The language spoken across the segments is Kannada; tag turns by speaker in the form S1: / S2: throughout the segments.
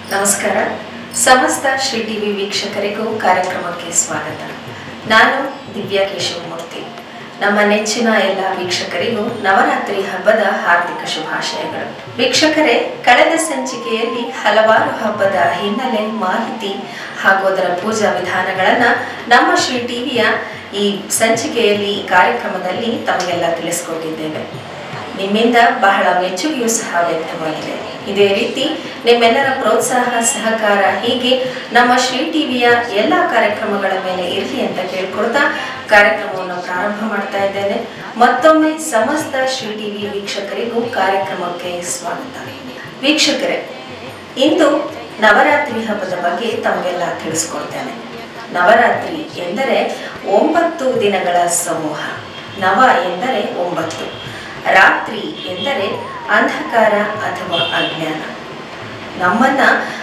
S1: ನಮಸ್ಕಾರ ಸಮಸ್ತ ಶ್ರೀ ಟಿವಿ ವೀಕ್ಷಕರಿಗೂ ಕಾರ್ಯಕ್ರಮಕ್ಕೆ ಸ್ವಾಗತ ನಾನು ದಿವ್ಯಾ ಕೇಶವಮೂರ್ತಿ ನಮ್ಮ ನೆಚ್ಚಿನ ಎಲ್ಲ ವೀಕ್ಷಕರಿಗೂ ನವರಾತ್ರಿ ಹಬ್ಬದ ಹಾರ್ದಿಕ ಶುಭಾಶಯಗಳು ವೀಕ್ಷಕರೇ ಕಳೆದ ಸಂಚಿಕೆಯಲ್ಲಿ ಹಲವಾರು ಹಬ್ಬದ ಹಿನ್ನೆಲೆ ಮಾಹಿತಿ ಹಾಗೂ ಅದರ ಪೂಜಾ ವಿಧಾನಗಳನ್ನ ನಮ್ಮ ಶ್ರೀ ಟಿವಿಯ ಈ ಸಂಚಿಕೆಯಲ್ಲಿ ಈ ಕಾರ್ಯಕ್ರಮದಲ್ಲಿ ತಮಗೆಲ್ಲ ತಿಳಿಸ್ಕೊಟ್ಟಿದ್ದೇವೆ ನಿಮ್ಮಿಂದ ಬಹಳ ಮೆಚ್ಚುಗೆಯೂ ಸಹ ವ್ಯಕ್ತವಾಗಿದೆ ಇದೇ ರೀತಿ ನಿಮ್ಮೆಲ್ಲರ ಪ್ರೋತ್ಸಾಹ ಸಹಕಾರ ಹೀಗೆ ನಮ್ಮ ಶ್ರೀ ಟಿವಿಯ ಎಲ್ಲ ಕಾರ್ಯಕ್ರಮಗಳ ಮೇಲೆ ಇರಲಿ ಅಂತ ಕೇಳ್ಕೊಳ್ತಾ ಕಾರ್ಯಕ್ರಮವನ್ನು ಪ್ರಾರಂಭ ಮಾಡ್ತಾ ಇದ್ದೇನೆ ಮತ್ತೊಮ್ಮೆ ಸಮಸ್ತ ಶ್ರೀ ಟಿವಿ ವೀಕ್ಷಕರಿಗೂ ಕಾರ್ಯಕ್ರಮಕ್ಕೆ ಸ್ವಾಗತ ವೀಕ್ಷಕರೇ ಇಂದು ನವರಾತ್ರಿ ಹಬ್ಬದ ಬಗ್ಗೆ ತಮಗೆಲ್ಲ ತಿಳಿಸ್ಕೊಡ್ತೇನೆ ನವರಾತ್ರಿ ಎಂದರೆ ಒಂಬತ್ತು ದಿನಗಳ ಸಮೂಹ ನವ ಎಂದರೆ ಒಂಬತ್ತು ರಾತ್ರಿ ಎಂದರೆ ಅಂಧಕಾರ ಅಥವಾ ಅಜ್ಞಾನ ನಮ್ಮನ್ನ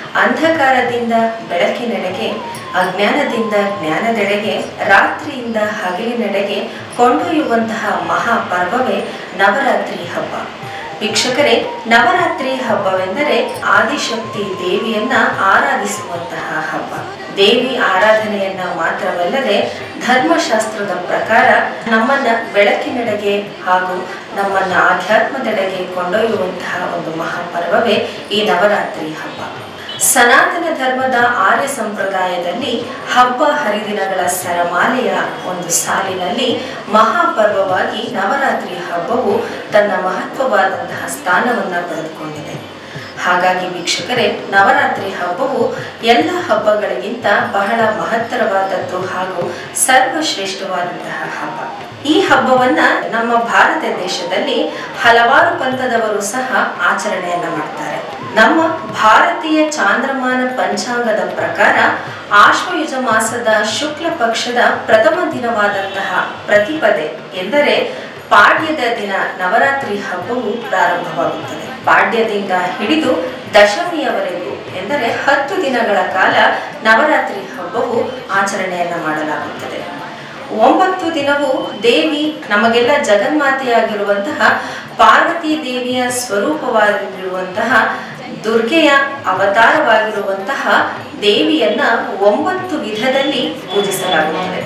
S1: ಅಂಧಕಾರದಿಂದ ಬೆಳಕಿನೆಡೆಗೆ ಅಜ್ಞಾನದಿಂದ ಜ್ಞಾನದೆಡೆಗೆ ರಾತ್ರಿಯಿಂದ ಹಗಲಿನೆಡೆಗೆ ಕೊಂಡೊಯ್ಯುವಂತಹ ಮಹಾಪರ್ವವೇ ನವರಾತ್ರಿ ಹಬ್ಬ ವೀಕ್ಷಕರೇ ನವರಾತ್ರಿ ಹಬ್ಬವೆಂದರೆ ಆದಿಶಕ್ತಿ ದೇವಿಯನ್ನ ಆರಾಧಿಸುವಂತಹ ಹಬ್ಬ ದೇವಿ ಆರಾಧನೆಯನ್ನ ಮಾತ್ರವಲ್ಲದೆ ಧರ್ಮಶಾಸ್ತ್ರದ ಪ್ರಕಾರ ನಮ್ಮನ್ನ ಬೆಳಕಿನೆಡೆಗೆ ಹಾಗೂ ನಮ್ಮನ್ನ ಆಧ್ಯಾತ್ಮದೆಡೆಗೆ ಕೊಂಡೊಯ್ಯುವಂತಹ ಒಂದು ಮಹಾಪರ್ವವೇ ಈ ನವರಾತ್ರಿ ಹಬ್ಬ ಸನಾತನ ಧರ್ಮದ ಆರ್ಯ ಸಂಪ್ರದಾಯದಲ್ಲಿ ಹಬ್ಬ ಹರಿದಿನಗಳ ಸರಮಾಲೆಯ ಒಂದು ಸಾಲಿನಲ್ಲಿ ಮಹಾಪರ್ವವಾಗಿ ನವರಾತ್ರಿ ಹಬ್ಬವು ತನ್ನ ಮಹತ್ವವಾದಂತಹ ಸ್ಥಾನವನ್ನು ಪಡೆದುಕೊಂಡಿದೆ ಹಾಗಾಗಿ ವೀಕ್ಷಕರೇ ನವರಾತ್ರಿ ಹಬ್ಬವು ಎಲ್ಲ ಹಬ್ಬಗಳಿಗಿಂತ ಬಹಳ ಮಹತ್ತರವಾದದ್ದು ಹಾಗೂ ಸರ್ವಶ್ರೇಷ್ಠವಾದಂತಹ ಹಬ್ಬ ಈ ಹಬ್ಬವನ್ನ ನಮ್ಮ ಭಾರತ ದೇಶದಲ್ಲಿ ಹಲವಾರು ಪಂಥದವರು ಸಹ ಆಚರಣೆಯನ್ನ ಮಾಡ್ತಾರೆ ನಮ್ಮ ಭಾರತೀಯ ಚಾಂದ್ರಮಾನ ಪಂಚಾಂಗದ ಪ್ರಕಾರ ಆಶ್ವಯುಜ ಮಾಸದ ಶುಕ್ಲ ಪಕ್ಷದ ಪ್ರಥಮ ದಿನವಾದಂತಹ ಪ್ರತಿಪದೆ ಎಂದರೆ ಪಾಡ್ಯದ ದಿನ ನವರಾತ್ರಿ ಹಬ್ಬವು ಪ್ರಾರಂಭವಾಗುತ್ತದೆ ಪಾಡ್ಯದಿಂದ ಹಿಡಿದು ದಶಮಿಯವರೆಗೂ ಎಂದರೆ ಹತ್ತು ದಿನಗಳ ಕಾಲ ನವರಾತ್ರಿ ಹಬ್ಬವು ಆಚರಣೆಯನ್ನ ಮಾಡಲಾಗುತ್ತದೆ ಒಂಬತ್ತು ದಿನವೂ ದೇವಿ ನಮಗೆಲ್ಲ ಜಗನ್ಮಾತೆಯಾಗಿರುವಂತಹ ಪಾರ್ವತಿ ದೇವಿಯ ಸ್ವರೂಪವಾಗಿರುವಂತಹ ದುರ್ಗೆಯ ಅವತಾರವಾಗಿರುವಂತಹ ದೇವಿಯನ್ನ ಒಂಬತ್ತು ವಿಧದಲ್ಲಿ ಪೂಜಿಸಲಾಗುತ್ತದೆ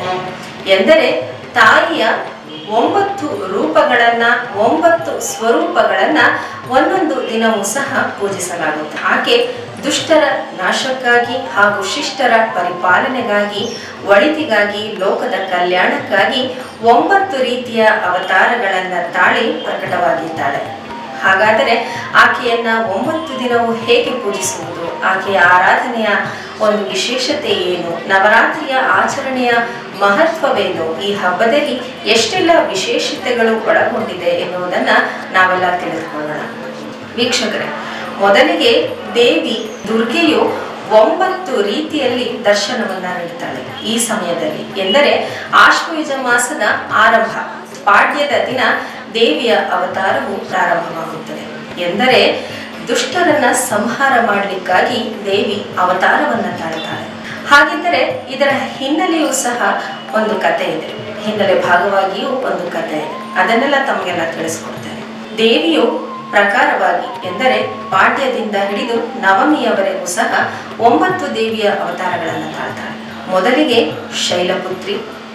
S1: ಎಂದರೆ ತಾಯಿಯ ಒಂಬತ್ತು ರೂಪಗಳನ್ನ ಒಂಬತ್ತು ಸ್ವರೂಪಗಳನ್ನ ಒಂದೊಂದು ದಿನವೂ ಸಹ ಪೂಜಿಸಲಾಗುತ್ತೆ ಆಕೆ ದುಷ್ಟರ ನಾಶಕ್ಕಾಗಿ ಹಾಗೂ ಶಿಷ್ಟರ ಪರಿಪಾಲನೆಗಾಗಿ ಒಳಿತಿಗಾಗಿ ಲೋಕದ ಕಲ್ಯಾಣಕ್ಕಾಗಿ ಒಂಬತ್ತು ರೀತಿಯ ಅವತಾರಗಳನ್ನ ತಾಳಿ ಪ್ರಕಟವಾಗಿದ್ದಾಳೆ ಹಾಗಾದರೆ ಆಕೆಯನ್ನ ಒಂಬತ್ತು ದಿನವೂ ಹೇಗೆ ಪೂಜಿಸುವುದು ಆಕೆಯ ಆರಾಧನೆಯ ಒಂದು ವಿಶೇಷತೆ ಏನು ನವರಾತ್ರಿಯ ಆಚರಣೆಯ ಮಹತ್ವವೇನು ಈ ಹಬ್ಬದಲ್ಲಿ ಎಷ್ಟೆಲ್ಲ ವಿಶೇಷತೆಗಳು ಒಳಗೊಂಡಿದೆ ಎನ್ನುವುದನ್ನ ನಾವೆಲ್ಲ ತಿಳಿದುಕೊಳ್ಳೋಣ ವೀಕ್ಷಕರೇ ಮೊದಲಿಗೆ ದೇವಿ ದುರ್ಗೆಯು ಒಂಬತ್ತು ರೀತಿಯಲ್ಲಿ ದರ್ಶನವನ್ನ ನೀಡ್ತಾಳೆ ಈ ಸಮಯದಲ್ಲಿ ಎಂದರೆ ಆಶ್ವಯುಜ ಮಾಸದ ಆರಂಭ ಪಾಡ್ಯದ ದಿನ ದೇವಿಯ ಅವತಾರವು ಪ್ರಾರಂಭವಾಗುತ್ತದೆ ಎಂದರೆ ದುಷ್ಟರನ್ನ ಸಂಹಾರ ಮಾಡಲಿಕ್ಕಾಗಿ ದೇವಿ ಅವತಾರವನ್ನ ತಾಳ್ತಾಳೆ ಹಾಗಿದ್ದರೆ ಇದರ ಹಿನ್ನೆಲೆಯೂ ಸಹ ಒಂದು ಕತೆ ಇದೆ ಹಿನ್ನೆಲೆ ಭಾಗವಾಗಿಯೂ ಒಂದು ಕತೆ ಇದೆ ಅದನ್ನೆಲ್ಲ ತಮಗೆಲ್ಲ ತಿಳಿಸ್ಕೊಡ್ತೇನೆ ದೇವಿಯು ಪ್ರಕಾರವಾಗಿ ಎಂದರೆ ಪಾಡ್ಯದಿಂದ ಹಿಡಿದು ನವಮಿಯವರೆಗೂ ಸಹ ಒಂಬತ್ತು ದೇವಿಯ ಅವತಾರಗಳನ್ನು ತಾಳ್ತಾಳೆ ಮೊದಲಿಗೆ ಶೈಲಪುತ್ರಿ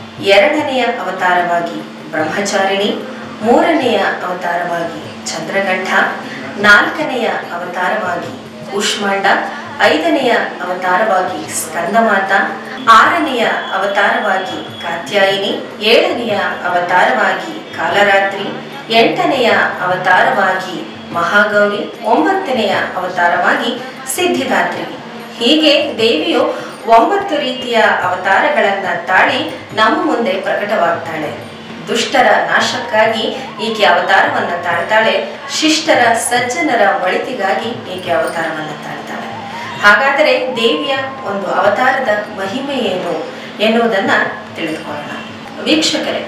S1: ಎರಡನೆಯ ಅವತಾರವಾಗಿ ಬ್ರಹ್ಮಚಾರಿಣಿ ಮೂರನೆಯ ಅವತಾರವಾಗಿ ಚಂದ್ರಗಂಠ ನಾಲ್ಕನೆಯ ಅವತಾರವಾಗಿ ಕೂಷ್ಮಾಂಡ ಐದನೆಯ ಅವತಾರವಾಗಿ ಸ್ಕಂದಮಾತ ಆರನೆಯ ಅವತಾರವಾಗಿ ಕಾತ್ಯಾಯಿನಿ ಏಳನೆಯ ಅವತಾರವಾಗಿ ಕಾಲರಾತ್ರಿ ಎಂಟನೆಯ ಅವತಾರವಾಗಿ ಮಹಾಗೌರಿ ಒಂಬತ್ತನೆಯ ಅವತಾರವಾಗಿ ಸಿದ್ಧಿದಾತ್ರಿ ಹೀಗೆ ದೇವಿಯು ಒಂಬತ್ತು ರೀತಿಯ ಅವತಾರಗಳನ್ನ ತಾಳಿ ನಮ್ಮ ಮುಂದೆ ಪ್ರಕಟವಾಗ್ತಾಳೆ ದುಷ್ಟರ ನಾಶಕ್ಕಾಗಿ ಈಕೆ ಅವತಾರವನ್ನ ತಾಳ್ತಾಳೆ ಶಿಷ್ಟರ ಸಜ್ಜನರ ಒಳಿತಿಗಾಗಿ ಈಕೆ ಅವತಾರವನ್ನ ತಾಳ್ತಾಳೆ ಹಾಗಾದರೆ ದೇವಿಯ ಒಂದು ಅವತಾರದ ಮಹಿಮೆ ಏನು ಎನ್ನುವುದನ್ನ ತಿಳಿದುಕೊಳ್ಳೋಣ ವೀಕ್ಷಕರೇ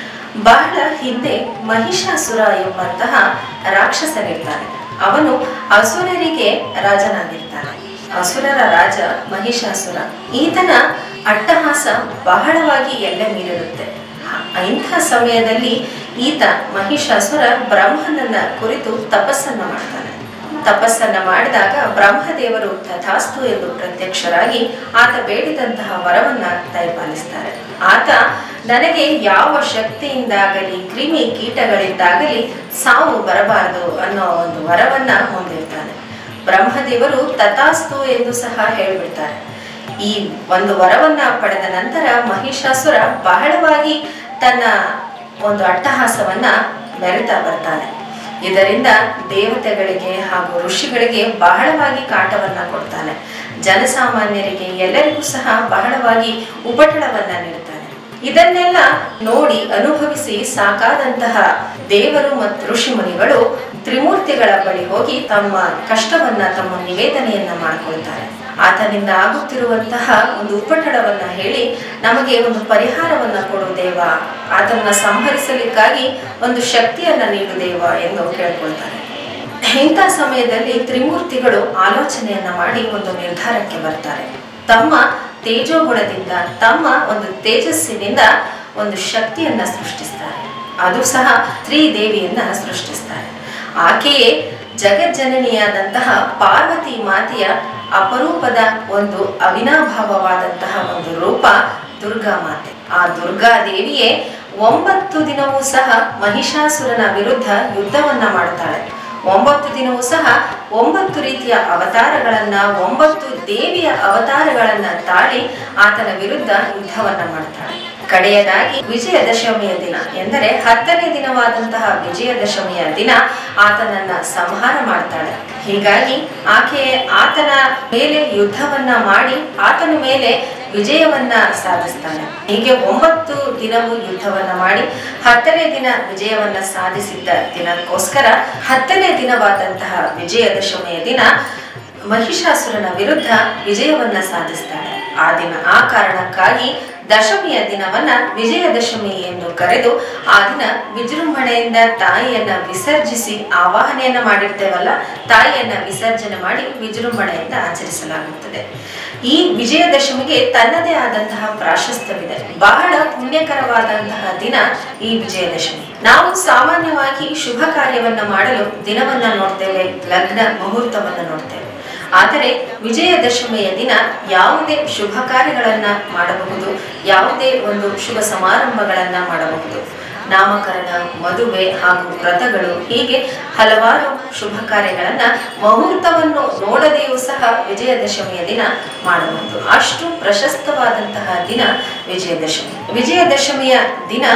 S1: ಬಹಳ ಹಿಂದೆ ಮಹಿಷಾಸುರ ಎಂಬಂತಹ ರಾಕ್ಷಸನಿರ್ತಾನೆ ಅವನು ಅಸುರರಿಗೆ ರಾಜನಾಗಿರ್ತಾನೆ ಅಸುರರ ರಾಜ ಮಹಿಷಾಸುರ ಈತನ ಅಟ್ಟಹಾಸ ಬಹಳವಾಗಿ ಎಲ್ಲೆ ಮೀರಿರುತ್ತೆ ಇಂಥ ಸಮಯದಲ್ಲಿ ಈತ ಮಹಿಷಾಸುರ ಬ್ರಹ್ಮನನ್ನ ಕುರಿತು ತಪಸ್ಸನ್ನ ಮಾಡ್ತಾನೆ ತಪಸ್ಸನ್ನ ಮಾಡಿದಾಗ ಬ್ರಹ್ಮದೇವರು ತಥಾಸ್ತು ಎಂದು ಪ್ರತ್ಯಕ್ಷರಾಗಿ ಆತ ಬೇಡಿದಂತಹ ವರವನ್ನ ದಯಪಾಲಿಸ್ತಾರೆ ಆತ ನನಗೆ ಯಾವ ಶಕ್ತಿಯಿಂದಾಗಲಿ ಕ್ರಿಮಿ ಕೀಟಗಳಿಂದಾಗಲಿ ಸಾವು ಬರಬಾರದು ಅನ್ನೋ ಒಂದು ವರವನ್ನ ಹೊಂದಿರ್ತಾನೆ ಬ್ರಹ್ಮದೇವರು ತಥಾಸ್ತು ಎಂದು ಸಹ ಹೇಳ್ಬಿಡ್ತಾರೆ ಈ ಒಂದು ವರವನ್ನ ಪಡೆದ ನಂತರ ಮಹಿಷಾಸುರ ಬಹಳವಾಗಿ ತನ್ನ ಒಂದು ಅಟ್ಟಹಾಸವನ್ನ ಮೆರೆತಾ ಬರ್ತಾನೆ ಇದರಿಂದ ದೇವತೆಗಳಿಗೆ ಹಾಗೂ ಋಷಿಗಳಿಗೆ ಬಹಳವಾಗಿ ಕಾಟವನ್ನ ಕೊಡ್ತಾನೆ ಜನಸಾಮಾನ್ಯರಿಗೆ ಎಲ್ಲರಿಗೂ ಸಹ ಬಹಳವಾಗಿ ಉಪಟಳವನ್ನ ನೀಡ್ತಾನೆ ಇದನ್ನೆಲ್ಲ ನೋಡಿ ಅನುಭವಿಸಿ ಸಾಕಾದಂತಹ ದೇವರು ಮತ್ತು ಋಷಿ ಮುನಿಗಳು ತ್ರಿಮೂರ್ತಿಗಳ ಬಳಿ ಹೋಗಿ ತಮ್ಮ ಕಷ್ಟವನ್ನ ತಮ್ಮ ನಿವೇದನೆಯನ್ನ ಮಾಡಿಕೊಳ್ತಾರೆ ಆತನಿಂದ ಆಗುತ್ತಿರುವಂತಹ ಒಂದು ಉಪಟಳವನ್ನ ಹೇಳಿ ನಮಗೆ ಒಂದು ಪರಿಹಾರವನ್ನ ಕೊಡು ದೇವ ಆತನ ಸಂಹರಿಸಲಿಕ್ಕಾಗಿ ಒಂದು ಶಕ್ತಿಯನ್ನ ನೀಡು ದೇವ ಎಂದು ಕೇಳ್ಕೊಳ್ತಾರೆ ಇಂಥ ಸಮಯದಲ್ಲಿ ತ್ರಿಮೂರ್ತಿಗಳು ಆಲೋಚನೆಯನ್ನ ಮಾಡಿ ಒಂದು ನಿರ್ಧಾರಕ್ಕೆ ಬರ್ತಾರೆ ತಮ್ಮ ತೇಜೋಗುಣದಿಂದ ತಮ್ಮ ಒಂದು ತೇಜಸ್ಸಿನಿಂದ ಒಂದು ಶಕ್ತಿಯನ್ನ ಸೃಷ್ಟಿಸ್ತಾರೆ ಅದು ಸಹ ಶ್ರೀದೇವಿಯನ್ನ ಸೃಷ್ಟಿಸ್ತಾರೆ ಆಕೆಯೇ ಜಗಜ್ಜನನಿಯಾದಂತಹ ಪಾರ್ವತಿ ಮಾತೆಯ ಅಪರೂಪದ ಒಂದು ಅವಿನಾಭಾವವಾದಂತಹ ಒಂದು ರೂಪ ದುರ್ಗಾ ಮಾತೆ ಆ ದುರ್ಗಾ ದೇವಿಯೇ ಒಂಬತ್ತು ದಿನವೂ ಸಹ ಮಹಿಷಾಸುರನ ವಿರುದ್ಧ ಯುದ್ಧವನ್ನ ಮಾಡ್ತಾಳೆ ಒಂಬತ್ತು ದಿನವೂ ಸಹ ಒಂಬತ್ತು ರೀತಿಯ ಅವತಾರಗಳನ್ನ ಒಂಬತ್ತು ದೇವಿಯ ಅವತಾರಗಳನ್ನ ತಾಳಿ ಆತನ ವಿರುದ್ಧ ಯುದ್ಧವನ್ನ ಮಾಡ್ತಾಳೆ ಕಡೆಯದಾಗಿ ವಿಜಯದಶಮಿಯ ದಿನ ಎಂದರೆ ಹತ್ತನೇ ದಿನವಾದಂತಹ ವಿಜಯದಶಮಿಯ ದಿನ ಆತನನ್ನ ಸಂಹಾರ ಮಾಡ್ತಾಳೆ ಹೀಗಾಗಿ ಆಕೆ ಆತನ ಮೇಲೆ ಯುದ್ಧವನ್ನ ಮಾಡಿ ಆತನ ಮೇಲೆ ವಿಜಯವನ್ನ ಸಾಧಿಸ್ತಾನೆ ಹೀಗೆ ಒಂಬತ್ತು ದಿನವೂ ಯುದ್ಧವನ್ನ ಮಾಡಿ ಹತ್ತನೇ ದಿನ ವಿಜಯವನ್ನ ಸಾಧಿಸಿದ್ದ ದಿನಕ್ಕೋಸ್ಕರ ಹತ್ತನೇ ದಿನವಾದಂತಹ ವಿಜಯದಶಮಿಯ ದಿನ ಮಹಿಷಾಸುರನ ವಿರುದ್ಧ ವಿಜಯವನ್ನ ಸಾಧಿಸ್ತಾಳೆ ಆ ದಿನ ಆ ಕಾರಣಕ್ಕಾಗಿ ದಶಮಿಯ ದಿನವನ್ನ ವಿಜಯದಶಮಿ ಎಂದು ಕರೆದು ಆ ದಿನ ವಿಜೃಂಭಣೆಯಿಂದ ತಾಯಿಯನ್ನ ವಿಸರ್ಜಿಸಿ ಆವಾಹನೆಯನ್ನ ಮಾಡಿರ್ತೇವಲ್ಲ ತಾಯಿಯನ್ನ ವಿಸರ್ಜನೆ ಮಾಡಿ ವಿಜೃಂಭಣೆಯಿಂದ ಆಚರಿಸಲಾಗುತ್ತದೆ ಈ ವಿಜಯದಶಮಿಗೆ ತನ್ನದೇ ಆದಂತಹ ಪ್ರಾಶಸ್ತ್ಯವಿದೆ ಬಹಳ ಪುಣ್ಯಕರವಾದಂತಹ ದಿನ ಈ ವಿಜಯದಶಮಿ ನಾವು ಸಾಮಾನ್ಯವಾಗಿ ಶುಭ ಕಾರ್ಯವನ್ನ ಮಾಡಲು ದಿನವನ್ನ ನೋಡ್ತೇವೆ ಲಗ್ನ ಮುಹೂರ್ತವನ್ನ ನೋಡ್ತೇವೆ ಆದರೆ ವಿಜಯದಶಮಿಯ ದಿನ ಯಾವುದೇ ಶುಭ ಕಾರ್ಯಗಳನ್ನ ಮಾಡಬಹುದು ಯಾವುದೇ ಒಂದು ಶುಭ ಸಮಾರಂಭಗಳನ್ನ ಮಾಡಬಹುದು ನಾಮಕರಣ ಮದುವೆ ಹಾಗೂ ವ್ರತಗಳು ಹೀಗೆ ಹಲವಾರು ಶುಭ ಕಾರ್ಯಗಳನ್ನ ಮುಹೂರ್ತವನ್ನು ನೋಡದೆಯೂ ಸಹ ವಿಜಯದಶಮಿಯ ದಿನ ಮಾಡಬಹುದು ಅಷ್ಟು ಪ್ರಶಸ್ತವಾದಂತಹ ದಿನ ವಿಜಯದಶಮಿ ವಿಜಯದಶಮಿಯ ದಿನ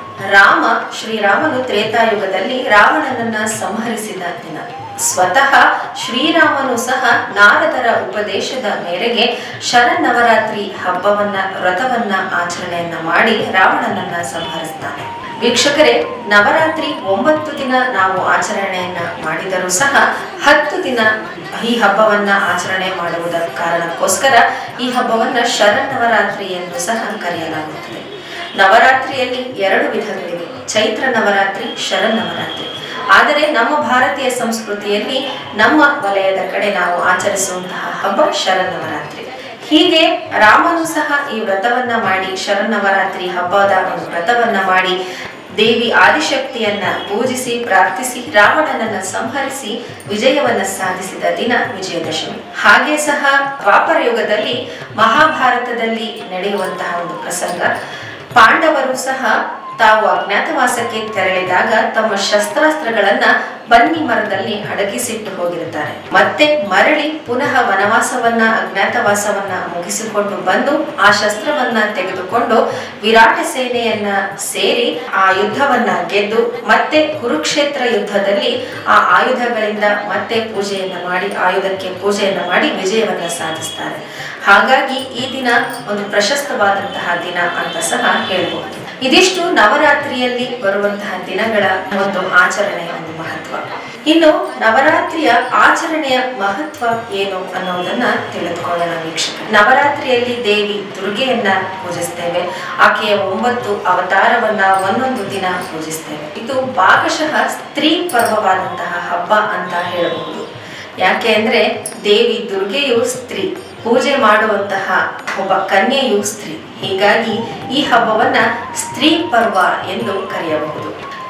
S1: ರಾಮ ಶ್ರೀರಾಮನು ತ್ರೇತಾಯುಗದಲ್ಲಿ ರಾವಣನನ್ನ ಸಂಹರಿಸಿದ ದಿನ ಸ್ವತಃ ಶ್ರೀರಾಮನು ಸಹ ನಾರದರ ಉಪದೇಶದ ಮೇರೆಗೆ ಶರನ್ನವರಾತ್ರಿ ಹಬ್ಬವನ್ನ ವ್ರತವನ್ನ ಆಚರಣೆಯನ್ನ ಮಾಡಿ ರಾವಣನನ್ನ ಸಂಹರಿಸ್ತಾನೆ ವೀಕ್ಷಕರೇ ನವರಾತ್ರಿ ಒಂಬತ್ತು ದಿನ ನಾವು ಆಚರಣೆಯನ್ನ ಮಾಡಿದರೂ ಸಹ ಹತ್ತು ದಿನ ಈ ಹಬ್ಬವನ್ನ ಆಚರಣೆ ಮಾಡುವುದ ಕಾರಣಕ್ಕೋಸ್ಕರ ಈ ಹಬ್ಬವನ್ನ ಶರನ್ನವರಾತ್ರಿ ಎಂದು ಸಹ ಕರೆಯಲಾಗುತ್ತದೆ ನವರಾತ್ರಿಯಲ್ಲಿ ಎರಡು ವಿಧಗಳಿವೆ ಚೈತ್ರ ನವರಾತ್ರಿ ಶರನ್ನವರಾತ್ರಿ ಆದರೆ ನಮ್ಮ ಭಾರತೀಯ ಸಂಸ್ಕೃತಿಯಲ್ಲಿ ನಮ್ಮ ವಲಯದ ಕಡೆ ನಾವು ಆಚರಿಸುವಂತಹ ಹಬ್ಬ ಶರನ್ನವರಾತ್ರಿ ಹೀಗೆ ರಾಮನು ಸಹ ಈ ವ್ರತವನ್ನ ಮಾಡಿ ಶರನ್ನವರಾತ್ರಿ ಹಬ್ಬದ ಒಂದು ವ್ರತವನ್ನ ಮಾಡಿ ದೇವಿ ಆದಿಶಕ್ತಿಯನ್ನ ಪೂಜಿಸಿ ಪ್ರಾರ್ಥಿಸಿ ರಾವಣನನ್ನ ಸಂಹರಿಸಿ ವಿಜಯವನ್ನ ಸಾಧಿಸಿದ ದಿನ ವಿಜಯದಶಮಿ ಹಾಗೆ ಸಹ ದ್ವಾಪರ ಯುಗದಲ್ಲಿ ಮಹಾಭಾರತದಲ್ಲಿ ನಡೆಯುವಂತಹ ಒಂದು ಪ್ರಸಂಗ ಪಾಂಡವರು ಸಹ ತಾವು ಅಜ್ಞಾತವಾಸಕ್ಕೆ ತೆರಳಿದಾಗ ತಮ್ಮ ಶಸ್ತ್ರಾಸ್ತ್ರಗಳನ್ನ ಬನ್ನಿ ಮರದಲ್ಲಿ ಅಡಗಿಸಿಟ್ಟು ಹೋಗಿರುತ್ತಾರೆ ಮತ್ತೆ ಮರಳಿ ಪುನಃ ವನವಾಸವನ್ನ ಅಜ್ಞಾತವಾಸವನ್ನ ಮುಗಿಸಿಕೊಂಡು ಬಂದು ಆ ಶಸ್ತ್ರವನ್ನ ತೆಗೆದುಕೊಂಡು ವಿರಾಟ ಸೇನೆಯನ್ನ ಸೇರಿ ಆ ಯುದ್ಧವನ್ನ ಗೆದ್ದು ಮತ್ತೆ ಕುರುಕ್ಷೇತ್ರ ಯುದ್ಧದಲ್ಲಿ ಆ ಆಯುಧಗಳಿಂದ ಮತ್ತೆ ಪೂಜೆಯನ್ನ ಮಾಡಿ ಆಯುಧಕ್ಕೆ ಪೂಜೆಯನ್ನ ಮಾಡಿ ವಿಜಯವನ್ನ ಸಾಧಿಸ್ತಾರೆ ಹಾಗಾಗಿ ಈ ದಿನ ಒಂದು ಪ್ರಶಸ್ತವಾದಂತಹ ದಿನ ಅಂತ ಸಹ ಹೇಳ್ಬಹುದು ಇದಿಷ್ಟು ನವರಾತ್ರಿಯಲ್ಲಿ ಬರುವಂತಹ ದಿನಗಳ ಒಂದು ಆಚರಣೆಯ ಒಂದು ಮಹತ್ವ ಇನ್ನು ನವರಾತ್ರಿಯ ಆಚರಣೆಯ ಮಹತ್ವ ಏನು ಅನ್ನೋದನ್ನ ತಿಳಿದುಕೊಳ್ಳೋಣ ವೀಕ್ಷಕ ನವರಾತ್ರಿಯಲ್ಲಿ ದೇವಿ ದುರ್ಗೆಯನ್ನ ಪೂಜಿಸ್ತೇವೆ ಆಕೆಯ ಒಂಬತ್ತು ಅವತಾರವನ್ನ ಒಂದೊಂದು ದಿನ ಪೂಜಿಸ್ತೇವೆ ಇದು ಭಾಗಶಃ ಸ್ತ್ರೀ ಪರ್ವವಾದಂತಹ ಹಬ್ಬ ಅಂತ ಹೇಳಬಹುದು ಯಾಕೆ ಅಂದ್ರೆ ದೇವಿ ದುರ್ಗೆಯು ಸ್ತ್ರೀ ಪೂಜೆ ಮಾಡುವಂತಹ ಒಬ್ಬ ಕನ್ಯೆಯು ಸ್ತ್ರೀ ಹೀಗಾಗಿ ಈ ಹಬ್ಬವನ್ನ ಸ್ತ್ರೀ ಪರ್ವ ಎಂದು ಕರೆಯಬಹುದು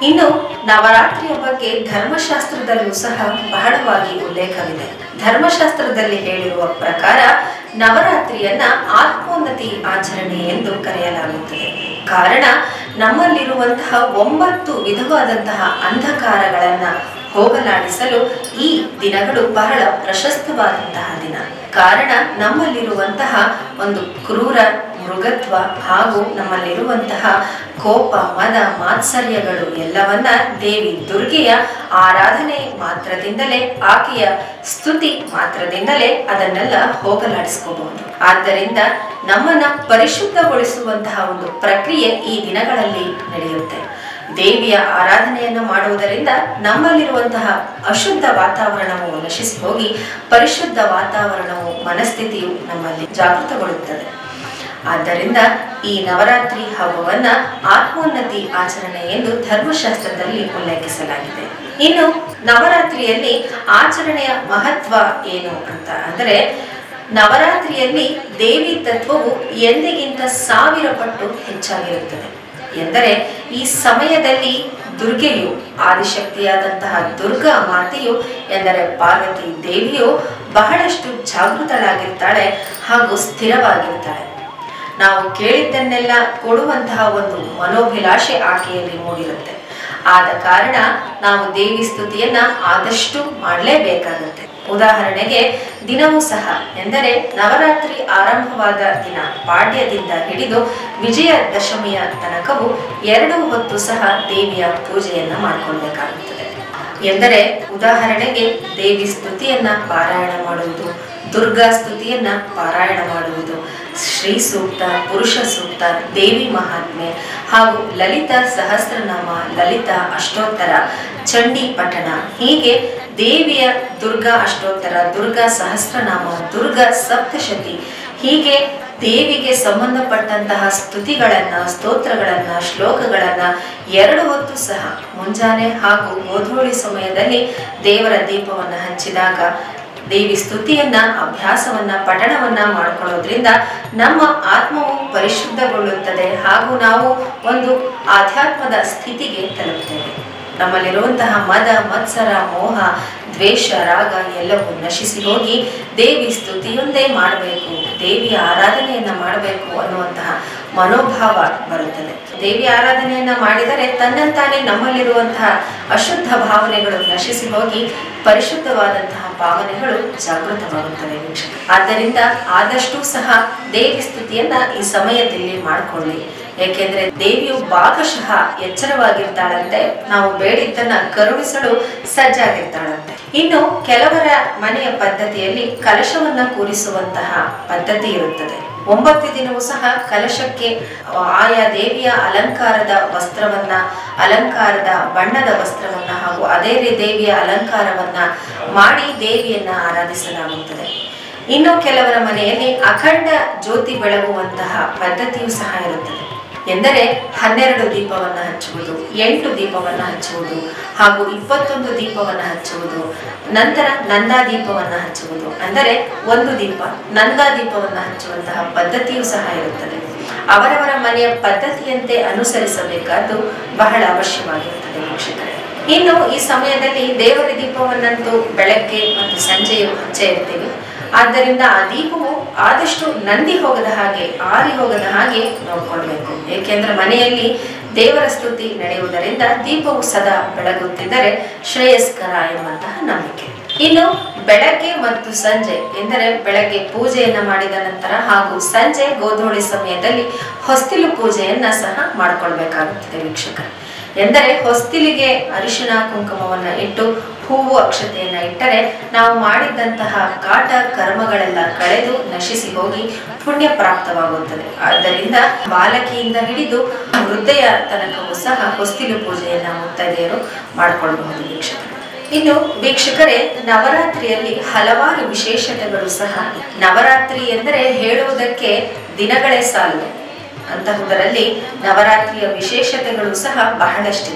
S1: ಇನ್ನು ನವರಾತ್ರಿಯ ಬಗ್ಗೆ ಧರ್ಮಶಾಸ್ತ್ರದಲ್ಲೂ ಸಹ ಬಹಳವಾಗಿ ಉಲ್ಲೇಖವಿದೆ ಧರ್ಮಶಾಸ್ತ್ರದಲ್ಲಿ ಹೇಳಿರುವ ಪ್ರಕಾರ ನವರಾತ್ರಿಯನ್ನ ಆತ್ಮೋನ್ನತಿ ಆಚರಣೆ ಎಂದು ಕರೆಯಲಾಗುತ್ತದೆ ಕಾರಣ ನಮ್ಮಲ್ಲಿರುವಂತಹ ಒಂಬತ್ತು ವಿಧವಾದಂತಹ ಅಂಧಕಾರಗಳನ್ನ ಹೋಗಲಾಡಿಸಲು ಈ ದಿನಗಳು ಬಹಳ ಪ್ರಶಸ್ತವಾದಂತಹ ದಿನ ಕಾರಣ ನಮ್ಮಲ್ಲಿರುವಂತಹ ಒಂದು ಕ್ರೂರ ಮೃಗತ್ವ ಹಾಗೂ ನಮ್ಮಲ್ಲಿರುವಂತಹ ಕೋಪ ಮದ ಮಾತ್ಸರ್ಯಗಳು ಎಲ್ಲವನ್ನ ದೇವಿ ದುರ್ಗೆಯ ಆರಾಧನೆ ಮಾತ್ರದಿಂದಲೇ ಆಕೆಯ ಸ್ತುತಿ ಮಾತ್ರದಿಂದಲೇ ಅದನ್ನೆಲ್ಲ ಹೋಗಲಾಡಿಸ್ಕೋಬಹುದು ಆದ್ದರಿಂದ ನಮ್ಮನ್ನ ಪರಿಶುದ್ಧಗೊಳಿಸುವಂತಹ ಒಂದು ಪ್ರಕ್ರಿಯೆ ಈ ದಿನಗಳಲ್ಲಿ ನಡೆಯುತ್ತೆ ದೇವಿಯ ಆರಾಧನೆಯನ್ನು ಮಾಡುವುದರಿಂದ ನಮ್ಮಲ್ಲಿರುವಂತಹ ಅಶುದ್ಧ ವಾತಾವರಣವು ನಶಿಸಿ ಹೋಗಿ ಪರಿಶುದ್ಧ ವಾತಾವರಣವು ಮನಸ್ಥಿತಿಯು ನಮ್ಮಲ್ಲಿ ಜಾಗೃತಗೊಳ್ಳುತ್ತದೆ ಆದ್ದರಿಂದ ಈ ನವರಾತ್ರಿ ಹಬ್ಬವನ್ನ ಆತ್ಮೋನ್ನತಿ ಆಚರಣೆ ಎಂದು ಧರ್ಮಶಾಸ್ತ್ರದಲ್ಲಿ ಉಲ್ಲೇಖಿಸಲಾಗಿದೆ ಇನ್ನು ನವರಾತ್ರಿಯಲ್ಲಿ ಆಚರಣೆಯ ಮಹತ್ವ ಏನು ಅಂತ ಅಂದರೆ ನವರಾತ್ರಿಯಲ್ಲಿ ದೇವಿ ತತ್ವವು ಎಂದಿಗಿಂತ ಸಾವಿರ ಪಟ್ಟು ಹೆಚ್ಚಾಗಿರುತ್ತದೆ ಎಂದರೆ ಈ ಸಮಯದಲ್ಲಿ ದುರ್ಗೆಯು ಆದಿಶಕ್ತಿಯಾದಂತಹ ದುರ್ಗಾ ಮಾತೆಯು ಎಂದರೆ ಪಾರ್ವತಿ ದೇವಿಯು ಬಹಳಷ್ಟು ಜಾಗೃತಳಾಗಿರ್ತಾಳೆ ಹಾಗೂ ಸ್ಥಿರವಾಗಿರ್ತಾಳೆ ನಾವು ಕೇಳಿದ್ದನ್ನೆಲ್ಲ ಕೊಡುವಂತಹ ಒಂದು ಮನೋಭಿಲಾಷೆ ಆಕೆಯಲ್ಲಿ ಮೂಡಿರುತ್ತೆ ಆದ ಕಾರಣ ನಾವು ದೇವಿ ಸ್ತುತಿಯನ್ನ ಆದಷ್ಟು ಮಾಡಲೇಬೇಕಾಗುತ್ತೆ ಉದಾಹರಣೆಗೆ ದಿನವೂ ಸಹ ಎಂದರೆ ನವರಾತ್ರಿ ಆರಂಭವಾದ ದಿನ ಪಾಡ್ಯದಿಂದ ಹಿಡಿದು ವಿಜಯದಶಮಿಯ ತನಕವೂ ಎರಡು ಹೊತ್ತು ಸಹ ದೇವಿಯ ಪೂಜೆಯನ್ನ ಮಾಡಿಕೊಳ್ಬೇಕಾಗುತ್ತದೆ ಎಂದರೆ ಉದಾಹರಣೆಗೆ ದೇವಿ ಸ್ತುತಿಯನ್ನ ಪಾರಾಯಣ ಮಾಡುವುದು ದುರ್ಗಾ ಸ್ತುತಿಯನ್ನ ಪಾರಾಯಣ ಮಾಡುವುದು ಶ್ರೀ ಸೂಕ್ತ ಪುರುಷ ಸೂಕ್ತ ದೇವಿ ಮಹಾತ್ಮೆ ಹಾಗೂ ಲಲಿತ ಸಹಸ್ರನಾಮ ಲಲಿತ ಅಷ್ಟೋತ್ತರ ಚಂಡಿ ಪಠಣ ಹೀಗೆ ದೇವಿಯ ದುರ್ಗಾ ಅಷ್ಟೋತ್ತರ ದುರ್ಗಾ ಸಹಸ್ರನಾಮ ದುರ್ಗಾ ಸಪ್ತಶತಿ ಹೀಗೆ ದೇವಿಗೆ ಸಂಬಂಧಪಟ್ಟಂತಹ ಸ್ತುತಿಗಳನ್ನ ಸ್ತೋತ್ರಗಳನ್ನ ಶ್ಲೋಕಗಳನ್ನ ಎರಡು ಹೊತ್ತು ಸಹ ಮುಂಜಾನೆ ಹಾಗೂ ಗೋಧೂಳಿ ಸಮಯದಲ್ಲಿ ದೇವರ ದೀಪವನ್ನು ಹಚ್ಚಿದಾಗ ದೇವಿ ಸ್ತುತಿಯನ್ನ ಅಭ್ಯಾಸವನ್ನ ಪಠಣವನ್ನ ಮಾಡ್ಕೊಳ್ಳೋದ್ರಿಂದ ನಮ್ಮ ಆತ್ಮವು ಪರಿಶುದ್ಧಗೊಳ್ಳುತ್ತದೆ ಹಾಗೂ ನಾವು ಒಂದು ಆಧ್ಯಾತ್ಮದ ಸ್ಥಿತಿಗೆ ತಲುಪ್ತೇವೆ ನಮ್ಮಲ್ಲಿರುವಂತಹ ಮದ ಮತ್ಸರ ಮೋಹ ದ್ವೇಷ ರಾಗ ಎಲ್ಲವೂ ನಶಿಸಿ ಹೋಗಿ ದೇವಿ ಸ್ತುತಿಯೊಂದೇ ಮಾಡಬೇಕು ದೇವಿಯ ಆರಾಧನೆಯನ್ನ ಮಾಡಬೇಕು ಅನ್ನುವಂತಹ ಮನೋಭಾವ ಬರುತ್ತದೆ ದೇವಿ ಆರಾಧನೆಯನ್ನ ಮಾಡಿದರೆ ತನ್ನಂತಾನೆ ನಮ್ಮಲ್ಲಿರುವಂತಹ ಅಶುದ್ಧ ಭಾವನೆಗಳು ನಶಿಸಿ ಹೋಗಿ ಪರಿಶುದ್ಧವಾದಂತಹ ಭಾವನೆಗಳು ಜಾಗೃತವಾಗುತ್ತವೆ ವೀಕ್ಷಕ ಆದ್ದರಿಂದ ಆದಷ್ಟು ಸಹ ದೇವಿ ಸ್ತುತಿಯನ್ನ ಈ ಸಮಯದಲ್ಲಿ ಮಾಡಿಕೊಳ್ಳಿ ಏಕೆಂದ್ರೆ ದೇವಿಯು ಭಾಗಶಃ ಎಚ್ಚರವಾಗಿರ್ತಾಳಂತೆ ನಾವು ಬೇಡಿದ್ದನ್ನ ಕರುಣಿಸಲು ಸಜ್ಜಾಗಿರ್ತಾಳಂತೆ ಇನ್ನು ಕೆಲವರ ಮನೆಯ ಪದ್ಧತಿಯಲ್ಲಿ ಕಲಶವನ್ನ ಕೂರಿಸುವಂತಹ ಪದ್ಧತಿ ಇರುತ್ತದೆ ಒಂಬತ್ತು ದಿನವೂ ಸಹ ಕಲಶಕ್ಕೆ ಆಯಾ ದೇವಿಯ ಅಲಂಕಾರದ ವಸ್ತ್ರವನ್ನ ಅಲಂಕಾರದ ಬಣ್ಣದ ವಸ್ತ್ರವನ್ನ ಹಾಗೂ ಅದೇ ರೀ ದೇವಿಯ ಅಲಂಕಾರವನ್ನ ಮಾಡಿ ದೇವಿಯನ್ನ ಆರಾಧಿಸಲಾಗುತ್ತದೆ ಇನ್ನು ಕೆಲವರ ಮನೆಯಲ್ಲಿ ಅಖಂಡ ಜ್ಯೋತಿ ಬೆಳಗುವಂತಹ ಪದ್ಧತಿಯೂ ಸಹ ಇರುತ್ತದೆ ಎಂದರೆ ಹನ್ನೆರಡು ದೀಪವನ್ನ ಹಚ್ಚುವುದು ಎಂಟು ದೀಪವನ್ನ ಹಚ್ಚುವುದು ಹಾಗೂ ಇಪ್ಪತ್ತೊಂದು ದೀಪವನ್ನ ಹಚ್ಚುವುದು ನಂತರ ನಂದಾ ದೀಪವನ್ನ ಹಚ್ಚುವುದು ಅಂದರೆ ಒಂದು ದೀಪ ನಂದಾ ದೀಪವನ್ನ ಹಚ್ಚುವಂತಹ ಪದ್ಧತಿಯೂ ಸಹ ಇರುತ್ತದೆ ಅವರವರ ಮನೆಯ ಪದ್ಧತಿಯಂತೆ ಅನುಸರಿಸಬೇಕಾದ್ದು ಬಹಳ ಅವಶ್ಯವಾಗಿರುತ್ತದೆ ವೀಕ್ಷಕರೇ ಇನ್ನು ಈ ಸಮಯದಲ್ಲಿ ದೇವರ ದೀಪವನ್ನಂತೂ ಬೆಳಗ್ಗೆ ಮತ್ತು ಸಂಜೆಯು ಹಚ್ಚೇ ಇರ್ತೀವಿ ಆದ್ದರಿಂದ ಆ ದೀಪವು ಆದಷ್ಟು ನಂದಿ ಹೋಗದ ಹಾಗೆ ಆರಿ ಹೋಗದ ಹಾಗೆ ನೋಡ್ಕೊಳ್ಬೇಕು ಏಕೆಂದ್ರೆ ಮನೆಯಲ್ಲಿ ದೇವರ ಸ್ತುತಿ ನಡೆಯುವುದರಿಂದ ದೀಪವು ಸದಾ ಬೆಳಗುತ್ತಿದ್ದರೆ ಶ್ರೇಯಸ್ಕರ ಎಂಬಂತಹ ನಂಬಿಕೆ ಇನ್ನು ಬೆಳಗ್ಗೆ ಮತ್ತು ಸಂಜೆ ಎಂದರೆ ಬೆಳಗ್ಗೆ ಪೂಜೆಯನ್ನ ಮಾಡಿದ ನಂತರ ಹಾಗೂ ಸಂಜೆ ಗೋಧೂಳಿ ಸಮಯದಲ್ಲಿ ಹೊಸ್ತಿಲು ಪೂಜೆಯನ್ನ ಸಹ ಮಾಡಿಕೊಳ್ಬೇಕಾಗುತ್ತದೆ ವೀಕ್ಷಕರು ಎಂದರೆ ಹೊಸ್ತಿಲಿಗೆ ಅರಿಶಿಣ ಕುಂಕುಮವನ್ನ ಇಟ್ಟು ಹೂವು ಅಕ್ಷತೆಯನ್ನ ಇಟ್ಟರೆ ನಾವು ಮಾಡಿದ್ದಂತಹ ಕಾಟ ಕರ್ಮಗಳೆಲ್ಲ ಕಳೆದು ನಶಿಸಿ ಹೋಗಿ ಪುಣ್ಯ ಪ್ರಾಪ್ತವಾಗುತ್ತದೆ ಆದ್ದರಿಂದ ಬಾಲಕಿಯಿಂದ ಹಿಡಿದು ವೃದ್ಧೆಯ ತನಕವೂ ಸಹ ಹೊಸ್ತಿಲು ಪೂಜೆಯನ್ನ ಮುತ್ತೈದೆಯರು ಮಾಡಿಕೊಳ್ಳಬಹುದು ವೀಕ್ಷಕರು ಇನ್ನು ವೀಕ್ಷಕರೇ ನವರಾತ್ರಿಯಲ್ಲಿ ಹಲವಾರು ವಿಶೇಷತೆಗಳು ಸಹ ನವರಾತ್ರಿ ಎಂದರೆ ಹೇಳುವುದಕ್ಕೆ ದಿನಗಳೇ ಸಾಲು ಅಂತಹುದರಲ್ಲಿ ನವರಾತ್ರಿಯ ವಿಶೇಷತೆಗಳು ಸಹ ಬಹಳಷ್ಟಿದೆ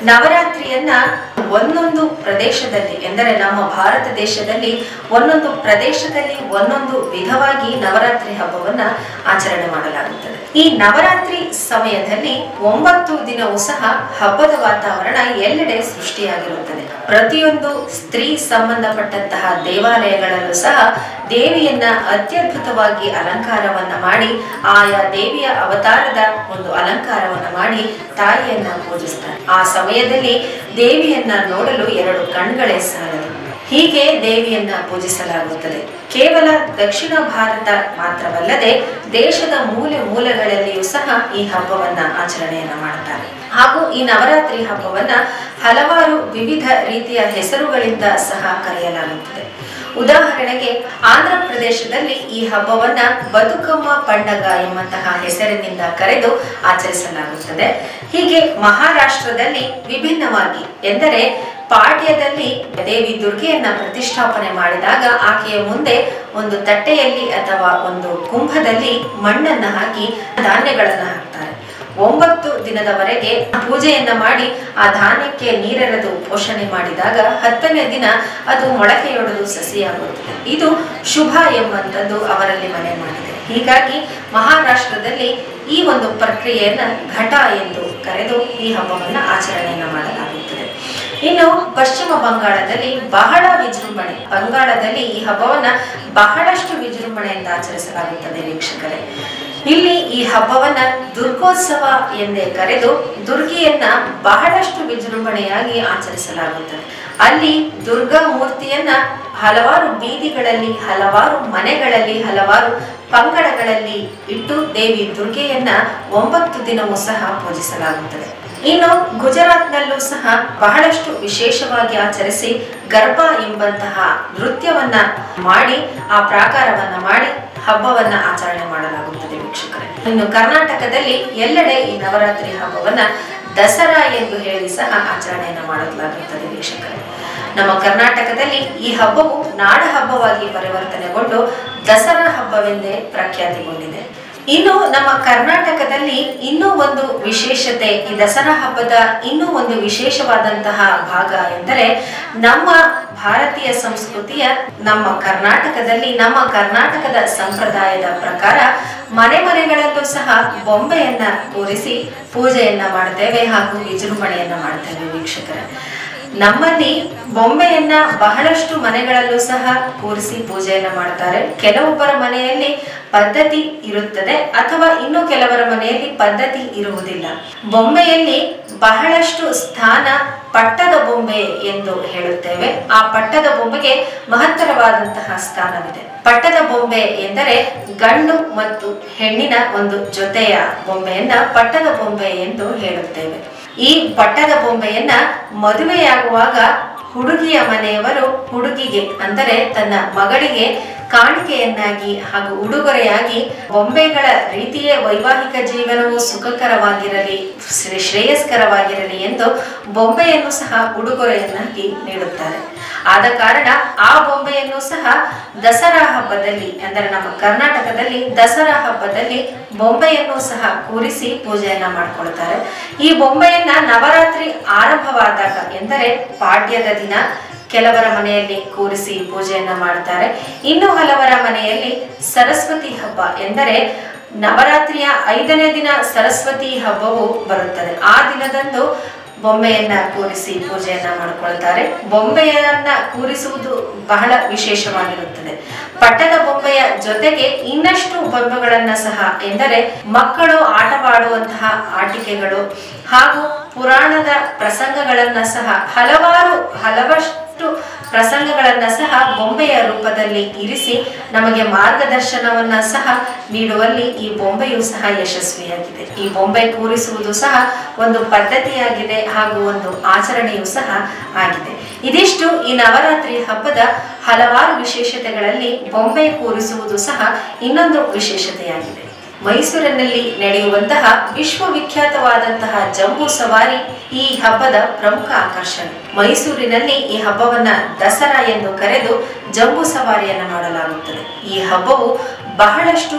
S1: ನವರಾತ್ರಿಯನ್ನ ಒಂದೊಂದು ಪ್ರದೇಶದಲ್ಲಿ ಎಂದರೆ ನಮ್ಮ ಭಾರತ ದೇಶದಲ್ಲಿ ಒಂದೊಂದು ಪ್ರದೇಶದಲ್ಲಿ ಒಂದೊಂದು ವಿಧವಾಗಿ ನವರಾತ್ರಿ ಹಬ್ಬವನ್ನ ಆಚರಣೆ ಮಾಡಲಾಗುತ್ತದೆ ಈ ನವರಾತ್ರಿ ಸಮಯದಲ್ಲಿ ಒಂಬತ್ತು ದಿನವೂ ಸಹ ಹಬ್ಬದ ವಾತಾವರಣ ಎಲ್ಲೆಡೆ ಸೃಷ್ಟಿಯಾಗಿರುತ್ತದೆ ಪ್ರತಿಯೊಂದು ಸ್ತ್ರೀ ಸಂಬಂಧಪಟ್ಟಂತಹ ದೇವಾಲಯಗಳಲ್ಲೂ ಸಹ ದೇವಿಯನ್ನ ಅತ್ಯದ್ಭುತವಾಗಿ ಅಲಂಕಾರವನ್ನ ಮಾಡಿ ಆಯಾ ದೇವಿಯ ಅವತಾರದ ಒಂದು ಅಲಂಕಾರವನ್ನ ಮಾಡಿ ತಾಯಿಯನ್ನ ಪೂಜಿಸ್ತಾರೆ ಆ ಸಮಯದಲ್ಲಿ ದೇವಿಯನ್ನ ನೋಡಲು ಎರಡು ಕಣ್ಗಳೇ ಸಾಲದು ಹೀಗೆ ದೇವಿಯನ್ನ ಪೂಜಿಸಲಾಗುತ್ತದೆ ಕೇವಲ ದಕ್ಷಿಣ ಭಾರತ ಮಾತ್ರವಲ್ಲದೆ ದೇಶದ ಮೂಲೆ ಮೂಲೆಗಳಲ್ಲಿಯೂ ಸಹ ಈ ಹಬ್ಬವನ್ನ ಆಚರಣೆಯನ್ನ ಮಾಡ್ತಾರೆ ಹಾಗೂ ಈ ನವರಾತ್ರಿ ಹಬ್ಬವನ್ನ ಹಲವಾರು ವಿವಿಧ ರೀತಿಯ ಹೆಸರುಗಳಿಂದ ಸಹ ಕರೆಯಲಾಗುತ್ತದೆ ಉದಾಹರಣೆಗೆ ಆಂಧ್ರ ಪ್ರದೇಶದಲ್ಲಿ ಈ ಹಬ್ಬವನ್ನ ಬದುಕಮ್ಮ ಪಂಡಗ ಎಂಬಂತಹ ಹೆಸರಿನಿಂದ ಕರೆದು ಆಚರಿಸಲಾಗುತ್ತದೆ ಹೀಗೆ ಮಹಾರಾಷ್ಟ್ರದಲ್ಲಿ ವಿಭಿನ್ನವಾಗಿ ಎಂದರೆ ಪಾಡ್ಯದಲ್ಲಿ ದೇವಿ ದುರ್ಗೆಯನ್ನ ಪ್ರತಿಷ್ಠಾಪನೆ ಮಾಡಿದಾಗ ಆಕೆಯ ಮುಂದೆ ಒಂದು ತಟ್ಟೆಯಲ್ಲಿ ಅಥವಾ ಒಂದು ಕುಂಭದಲ್ಲಿ ಮಣ್ಣನ್ನ ಹಾಕಿ ಧಾನ್ಯಗಳನ್ನ ಹಾಕ್ತಾರೆ ಒಂಬತ್ತು ದಿನದವರೆಗೆ ಪೂಜೆಯನ್ನ ಮಾಡಿ ಆ ಧಾನ್ಯಕ್ಕೆ ನೀರೆರೆದು ಪೋಷಣೆ ಮಾಡಿದಾಗ ಹತ್ತನೇ ದಿನ ಅದು ಮೊಳಕೆಯೊಡೆದು ಸಸಿಯಾಗುತ್ತದೆ ಇದು ಶುಭ ಎಂಬಂಥದ್ದು ಅವರಲ್ಲಿ ಮನೆ ಮಾಡಿದೆ ಹೀಗಾಗಿ ಮಹಾರಾಷ್ಟ್ರದಲ್ಲಿ ಈ ಒಂದು ಪ್ರಕ್ರಿಯೆಯನ್ನ ಘಟ ಎಂದು ಕರೆದು ಈ ಹಬ್ಬವನ್ನ ಆಚರಣೆಯನ್ನ ಮಾಡಲಾಗುತ್ತದೆ ಇನ್ನು ಪಶ್ಚಿಮ ಬಂಗಾಳದಲ್ಲಿ ಬಹಳ ವಿಜೃಂಭಣೆ ಬಂಗಾಳದಲ್ಲಿ ಈ ಹಬ್ಬವನ್ನ ಬಹಳಷ್ಟು ವಿಜೃಂಭಣೆಯಿಂದ ಆಚರಿಸಲಾಗುತ್ತದೆ ವೀಕ್ಷಕರೇ ಇಲ್ಲಿ ಈ ಹಬ್ಬವನ್ನ ದುರ್ಗೋತ್ಸವ ಎಂದೇ ಕರೆದು ದುರ್ಗಿಯನ್ನ ಬಹಳಷ್ಟು ವಿಜೃಂಭಣೆಯಾಗಿ ಆಚರಿಸಲಾಗುತ್ತದೆ ಅಲ್ಲಿ ದುರ್ಗಾ ಮೂರ್ತಿಯನ್ನ ಹಲವಾರು ಬೀದಿಗಳಲ್ಲಿ ಹಲವಾರು ಮನೆಗಳಲ್ಲಿ ಹಲವಾರು ಪಂಗಡಗಳಲ್ಲಿ ಇಟ್ಟು ದೇವಿ ದುರ್ಗೆಯನ್ನ ಒಂಬತ್ತು ದಿನವೂ ಸಹ ಪೂಜಿಸಲಾಗುತ್ತದೆ ಇನ್ನು ಗುಜರಾತ್ನಲ್ಲೂ ಸಹ ಬಹಳಷ್ಟು ವಿಶೇಷವಾಗಿ ಆಚರಿಸಿ ಗರ್ಭ ಎಂಬಂತಹ ನೃತ್ಯವನ್ನ ಮಾಡಿ ಆ ಪ್ರಾಕಾರವನ್ನ ಮಾಡಿ ಹಬ್ಬವನ್ನ ಆಚರಣೆ ಮಾಡಲಾಗುತ್ತದೆ ವೀಕ್ಷಕರೇ ಇನ್ನು ಕರ್ನಾಟಕದಲ್ಲಿ ಎಲ್ಲೆಡೆ ಈ ನವರಾತ್ರಿ ಹಬ್ಬವನ್ನ ದಸರಾ ಎಂದು ಹೇಳಿ ಸಹ ಆಚರಣೆಯನ್ನ ಮಾಡಲಾಗುತ್ತದೆ ವೀಕ್ಷಕರೇ ನಮ್ಮ ಕರ್ನಾಟಕದಲ್ಲಿ ಈ ಹಬ್ಬವು ನಾಡ ಹಬ್ಬವಾಗಿ ಪರಿವರ್ತನೆಗೊಂಡು ದಸರಾ ಹಬ್ಬವೆಂದೇ ಪ್ರಖ್ಯಾತಿಗೊಂಡಿದೆ ಇನ್ನು ನಮ್ಮ ಕರ್ನಾಟಕದಲ್ಲಿ ಇನ್ನೂ ಒಂದು ವಿಶೇಷತೆ ಈ ದಸರಾ ಹಬ್ಬದ ಇನ್ನೂ ಒಂದು ವಿಶೇಷವಾದಂತಹ ಭಾಗ ಎಂದರೆ ನಮ್ಮ ಭಾರತೀಯ ಸಂಸ್ಕೃತಿಯ ನಮ್ಮ ಕರ್ನಾಟಕದಲ್ಲಿ ನಮ್ಮ ಕರ್ನಾಟಕದ ಸಂಪ್ರದಾಯದ ಪ್ರಕಾರ ಮನೆ ಮನೆಗಳಲ್ಲೂ ಸಹ ಬೊಂಬೆಯನ್ನ ಕೂರಿಸಿ ಪೂಜೆಯನ್ನ ಮಾಡ್ತೇವೆ ಹಾಗೂ ವಿಜೃಂಭಣೆಯನ್ನ ಮಾಡ್ತೇವೆ ವೀಕ್ಷಕರೇ ನಮ್ಮಲ್ಲಿ ಬೊಂಬೆಯನ್ನ ಬಹಳಷ್ಟು ಮನೆಗಳಲ್ಲೂ ಸಹ ಕೂರಿಸಿ ಪೂಜೆಯನ್ನ ಮಾಡ್ತಾರೆ ಕೆಲವೊಬ್ಬರ ಮನೆಯಲ್ಲಿ ಪದ್ಧತಿ ಇರುತ್ತದೆ ಅಥವಾ ಇನ್ನು ಕೆಲವರ ಮನೆಯಲ್ಲಿ ಪದ್ಧತಿ ಇರುವುದಿಲ್ಲ ಬೊಂಬೆಯಲ್ಲಿ ಬಹಳಷ್ಟು ಸ್ಥಾನ ಪಟ್ಟದ ಬೊಂಬೆ ಎಂದು ಹೇಳುತ್ತೇವೆ ಆ ಪಟ್ಟದ ಬೊಂಬೆಗೆ ಮಹತ್ತರವಾದಂತಹ ಸ್ಥಾನವಿದೆ ಪಟ್ಟದ ಬೊಂಬೆ ಎಂದರೆ ಗಂಡು ಮತ್ತು ಹೆಣ್ಣಿನ ಒಂದು ಜೊತೆಯ ಬೊಂಬೆಯನ್ನ ಪಟ್ಟದ ಬೊಂಬೆ ಎಂದು ಹೇಳುತ್ತೇವೆ ಈ ಪಟ್ಟದ ಬೊಂಬೆಯನ್ನ ಮದುವೆಯಾಗುವಾಗ ಹುಡುಗಿಯ ಮನೆಯವರು ಹುಡುಗಿಗೆ ಅಂದರೆ ತನ್ನ ಮಗಳಿಗೆ ಕಾಣಿಕೆಯನ್ನಾಗಿ ಹಾಗೂ ಉಡುಗೊರೆಯಾಗಿ ಬೊಂಬೆಗಳ ರೀತಿಯೇ ವೈವಾಹಿಕ ಜೀವನವು ಸುಖಕರವಾಗಿರಲಿ ಶ್ರೇ- ಶ್ರೇಯಸ್ಕರವಾಗಿರಲಿ ಎಂದು ಬೊಂಬೆಯನ್ನು ಸಹ ಉಡುಗೊರೆಯನ್ನಾಗಿ ನೀಡುತ್ತಾರೆ ಆದ ಕಾರಣ ಆ ಬೊಂಬೆಯನ್ನು ಸಹ ದಸರಾ ಹಬ್ಬದಲ್ಲಿ ಅಂದರೆ ನಮ್ಮ ಕರ್ನಾಟಕದಲ್ಲಿ ದಸರಾ ಹಬ್ಬದಲ್ಲಿ ಬೊಂಬೆಯನ್ನು ಸಹ ಕೂರಿಸಿ ಪೂಜೆಯನ್ನ ಮಾಡ್ಕೊಳ್ತಾರೆ ಈ ಬೊಂಬೆಯನ್ನ ನವರಾತ್ರಿ ಆರಂಭವಾದಾಗ ಎಂದರೆ ಪಾಡ್ಯದ ದಿನ ಕೆಲವರ ಮನೆಯಲ್ಲಿ ಕೂರಿಸಿ ಪೂಜೆಯನ್ನ ಮಾಡ್ತಾರೆ ಇನ್ನು ಹಲವರ ಮನೆಯಲ್ಲಿ ಸರಸ್ವತಿ ಹಬ್ಬ ಎಂದರೆ ನವರಾತ್ರಿಯ ಐದನೇ ದಿನ ಸರಸ್ವತಿ ಹಬ್ಬವು ಬರುತ್ತದೆ ಆ ದಿನದಂದು ಬೊಂಬೆಯನ್ನ ಕೂರಿಸಿ ಪೂಜೆಯನ್ನ ಮಾಡಿಕೊಳ್ತಾರೆ ಬೊಂಬೆಯನ್ನ ಕೂರಿಸುವುದು ಬಹಳ ವಿಶೇಷವಾಗಿರುತ್ತದೆ ಪಟ್ಟದ ಬೊಂಬೆಯ ಜೊತೆಗೆ ಇನ್ನಷ್ಟು ಬೊಂಬೆಗಳನ್ನ ಸಹ ಎಂದರೆ ಮಕ್ಕಳು ಆಟವಾಡುವಂತಹ ಆಟಿಕೆಗಳು ಹಾಗೂ ಪುರಾಣದ ಪ್ರಸಂಗಗಳನ್ನ ಸಹ ಹಲವಾರು ಹಲವಷ್ಟು ಪ್ರಸಂಗಗಳನ್ನ ಸಹ ಬೊಂಬೆಯ ರೂಪದಲ್ಲಿ ಇರಿಸಿ ನಮಗೆ ಮಾರ್ಗದರ್ಶನವನ್ನ ಸಹ ನೀಡುವಲ್ಲಿ ಈ ಬೊಂಬೆಯು ಸಹ ಯಶಸ್ವಿಯಾಗಿದೆ ಈ ಬೊಂಬೆ ಕೂರಿಸುವುದು ಸಹ ಒಂದು ಪದ್ಧತಿಯಾಗಿದೆ ಹಾಗೂ ಒಂದು ಆಚರಣೆಯೂ ಸಹ ಆಗಿದೆ ಇದಿಷ್ಟು ಈ ನವರಾತ್ರಿ ಹಬ್ಬದ ಹಲವಾರು ವಿಶೇಷತೆಗಳಲ್ಲಿ ಬೊಂಬೆ ಕೂರಿಸುವುದು ಸಹ ಇನ್ನೊಂದು ವಿಶೇಷತೆಯಾಗಿದೆ ಮೈಸೂರಿನಲ್ಲಿ ನಡೆಯುವಂತಹ ವಿಶ್ವವಿಖ್ಯಾತವಾದಂತಹ ಜಂಬೂ ಸವಾರಿ ಈ ಹಬ್ಬದ ಪ್ರಮುಖ ಆಕರ್ಷಣೆ ಮೈಸೂರಿನಲ್ಲಿ ಈ ಹಬ್ಬವನ್ನ ದಸರಾ ಎಂದು ಕರೆದು ಜಂಬೂ ಸವಾರಿಯನ್ನು ಮಾಡಲಾಗುತ್ತದೆ ಈ ಹಬ್ಬವು ಬಹಳಷ್ಟು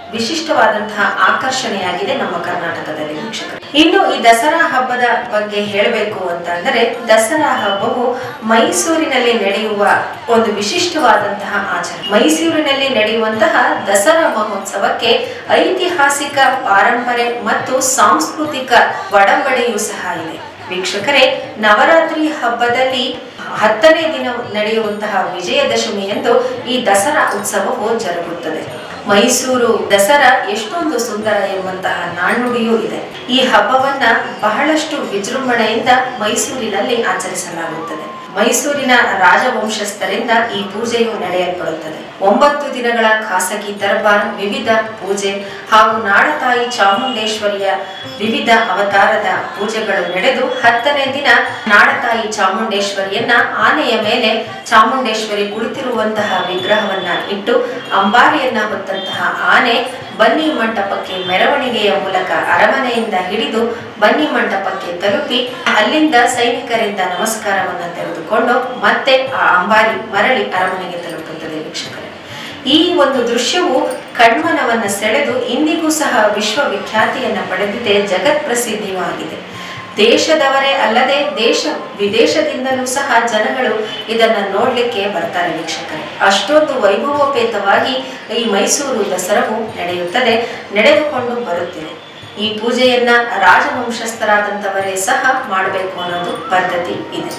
S1: ವಿಶಿಷ್ಟವಾದಂತಹ ಆಕರ್ಷಣೆಯಾಗಿದೆ ನಮ್ಮ ಕರ್ನಾಟಕದಲ್ಲಿ ವೀಕ್ಷಕರು ಇನ್ನು ಈ ದಸರಾ ಹಬ್ಬದ ಬಗ್ಗೆ ಹೇಳಬೇಕು ಅಂತ ಅಂದರೆ ದಸರಾ ಹಬ್ಬವು ಮೈಸೂರಿನಲ್ಲಿ ನಡೆಯುವ ಒಂದು ವಿಶಿಷ್ಟವಾದಂತಹ ಆಚರಣೆ ಮೈಸೂರಿನಲ್ಲಿ ನಡೆಯುವಂತಹ ದಸರಾ ಮಹೋತ್ಸವಕ್ಕೆ ಐತಿಹಾಸಿಕ ಪಾರಂಪರೆ ಮತ್ತು ಸಾಂಸ್ಕೃತಿಕ ಒಡಂಬಡೆಯೂ ಸಹ ಇದೆ ವೀಕ್ಷಕರೇ ನವರಾತ್ರಿ ಹಬ್ಬದಲ್ಲಿ ಹತ್ತನೇ ದಿನ ನಡೆಯುವಂತಹ ವಿಜಯದಶಮಿ ಎಂದು ಈ ದಸರಾ ಉತ್ಸವವು ಜರುಗುತ್ತದೆ ಮೈಸೂರು ದಸರಾ ಎಷ್ಟೊಂದು ಸುಂದರ ಎಂಬಂತಹ ನಾಣ್ಣುಡಿಯೂ ಇದೆ ಈ ಹಬ್ಬವನ್ನ ಬಹಳಷ್ಟು ವಿಜೃಂಭಣೆಯಿಂದ ಮೈಸೂರಿನಲ್ಲಿ ಆಚರಿಸಲಾಗುತ್ತದೆ ಮೈಸೂರಿನ ರಾಜವಂಶಸ್ಥರಿಂದ ಈ ಪೂಜೆಯು ನಡೆಯಲ್ಪಡುತ್ತದೆ ಒಂಬತ್ತು ದಿನಗಳ ಖಾಸಗಿ ದರ್ಬಾರ್ ವಿವಿಧ ಪೂಜೆ ಹಾಗೂ ನಾಡತಾಯಿ ಚಾಮುಂಡೇಶ್ವರಿಯ ವಿವಿಧ ಅವತಾರದ ಪೂಜೆಗಳು ನಡೆದು ಹತ್ತನೇ ದಿನ ನಾಡತಾಯಿ ಚಾಮುಂಡೇಶ್ವರಿಯನ್ನ ಆನೆಯ ಮೇಲೆ ಚಾಮುಂಡೇಶ್ವರಿ ಕುಳಿತಿರುವಂತಹ ವಿಗ್ರಹವನ್ನ ಇಟ್ಟು ಅಂಬಾರಿಯನ್ನ ಹೊತ್ತಂತಹ ಆನೆ ಬನ್ನಿ ಮಂಟಪಕ್ಕೆ ಮೆರವಣಿಗೆಯ ಮೂಲಕ ಅರಮನೆಯಿಂದ ಹಿಡಿದು ಬನ್ನಿ ಮಂಟಪಕ್ಕೆ ತಲುಪಿ ಅಲ್ಲಿಂದ ಸೈನಿಕರಿಂದ ನಮಸ್ಕಾರವನ್ನು ತೆಗೆದುಕೊಂಡು ಮತ್ತೆ ಆ ಅಂಬಾರಿ ಮರಳಿ ಅರಮನೆಗೆ ತಲುಪುತ್ತದೆ ವೀಕ್ಷಕರೇ ಈ ಒಂದು ದೃಶ್ಯವು ಕಣ್ಮನವನ್ನ ಸೆಳೆದು ಇಂದಿಗೂ ಸಹ ವಿಶ್ವವಿಖ್ಯಾತಿಯನ್ನ ಪಡೆದಿದೆ ಜಗತ್ ಪ್ರಸಿದ್ಧಿಯೂ ಆಗಿದೆ ದೇಶದವರೇ ಅಲ್ಲದೆ ದೇಶ ವಿದೇಶದಿಂದಲೂ ಸಹ ಜನಗಳು ಇದನ್ನ ನೋಡ್ಲಿಕ್ಕೆ ಬರ್ತಾರೆ ವೀಕ್ಷಕರೇ ಅಷ್ಟೊಂದು ವೈಭವೋಪೇತವಾಗಿ ಈ ಮೈಸೂರು ದಸರಾವು ನಡೆಯುತ್ತದೆ ನಡೆದುಕೊಂಡು ಬರುತ್ತಿದೆ ಈ ಪೂಜೆಯನ್ನ ರಾಜವಂಶಸ್ಥರಾದಂಥವರೇ ಸಹ ಮಾಡಬೇಕು ಅನ್ನೋದು ಪದ್ಧತಿ ಇದೆ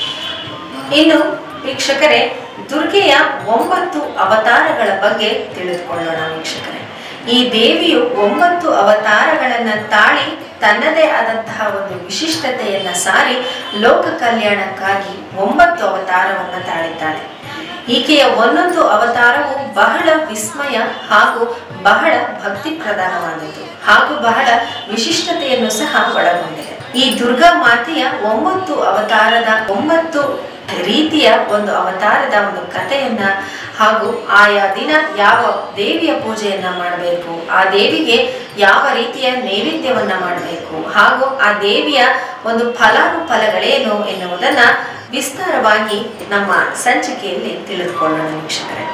S1: ಇನ್ನು ವೀಕ್ಷಕರೇ ದುರ್ಗೆಯ ಒಂಬತ್ತು ಅವತಾರಗಳ ಬಗ್ಗೆ ತಿಳಿದುಕೊಳ್ಳೋಣ ವೀಕ್ಷಕರೇ ಈ ದೇವಿಯು ಒಂಬತ್ತು ಅವತಾರಗಳನ್ನ ತಾಳಿ ತನ್ನದೇ ಆದಂತಹ ಒಂದು ವಿಶಿಷ್ಟತೆಯನ್ನ ಸಾರಿ ಲೋಕ ಕಲ್ಯಾಣಕ್ಕಾಗಿ ಒಂಬತ್ತು ಅವತಾರವನ್ನ ತಾಳಿದ್ದಾಳೆ ಈಕೆಯ ಒಂದೊಂದು ಅವತಾರವು ಬಹಳ ವಿಸ್ಮಯ ಹಾಗೂ ಬಹಳ ಭಕ್ತಿ ಪ್ರಧಾನವಾದದ್ದು ಹಾಗೂ ಬಹಳ ವಿಶಿಷ್ಟತೆಯನ್ನು ಸಹ ಒಳಗೊಂಡಿದೆ ಈ ದುರ್ಗಾ ಮಾತೆಯ ಒಂಬತ್ತು ಅವತಾರದ ಒಂಬತ್ತು ರೀತಿಯ ಒಂದು ಅವತಾರದ ಒಂದು ಕಥೆಯನ್ನ ಹಾಗೂ ಆಯಾ ದಿನ ಯಾವ ದೇವಿಯ ಪೂಜೆಯನ್ನ ಮಾಡಬೇಕು ಆ ದೇವಿಗೆ ಯಾವ ರೀತಿಯ ನೈವೇದ್ಯವನ್ನ ಮಾಡಬೇಕು ಹಾಗೂ ಆ ದೇವಿಯ ಒಂದು ಫಲಾನುಫಲಗಳೇನು ಎನ್ನುವುದನ್ನ ವಿಸ್ತಾರವಾಗಿ ನಮ್ಮ ಸಂಚಿಕೆಯಲ್ಲಿ ತಿಳಿದುಕೊಳ್ಳೋಣ ವೀಕ್ಷಕರೇ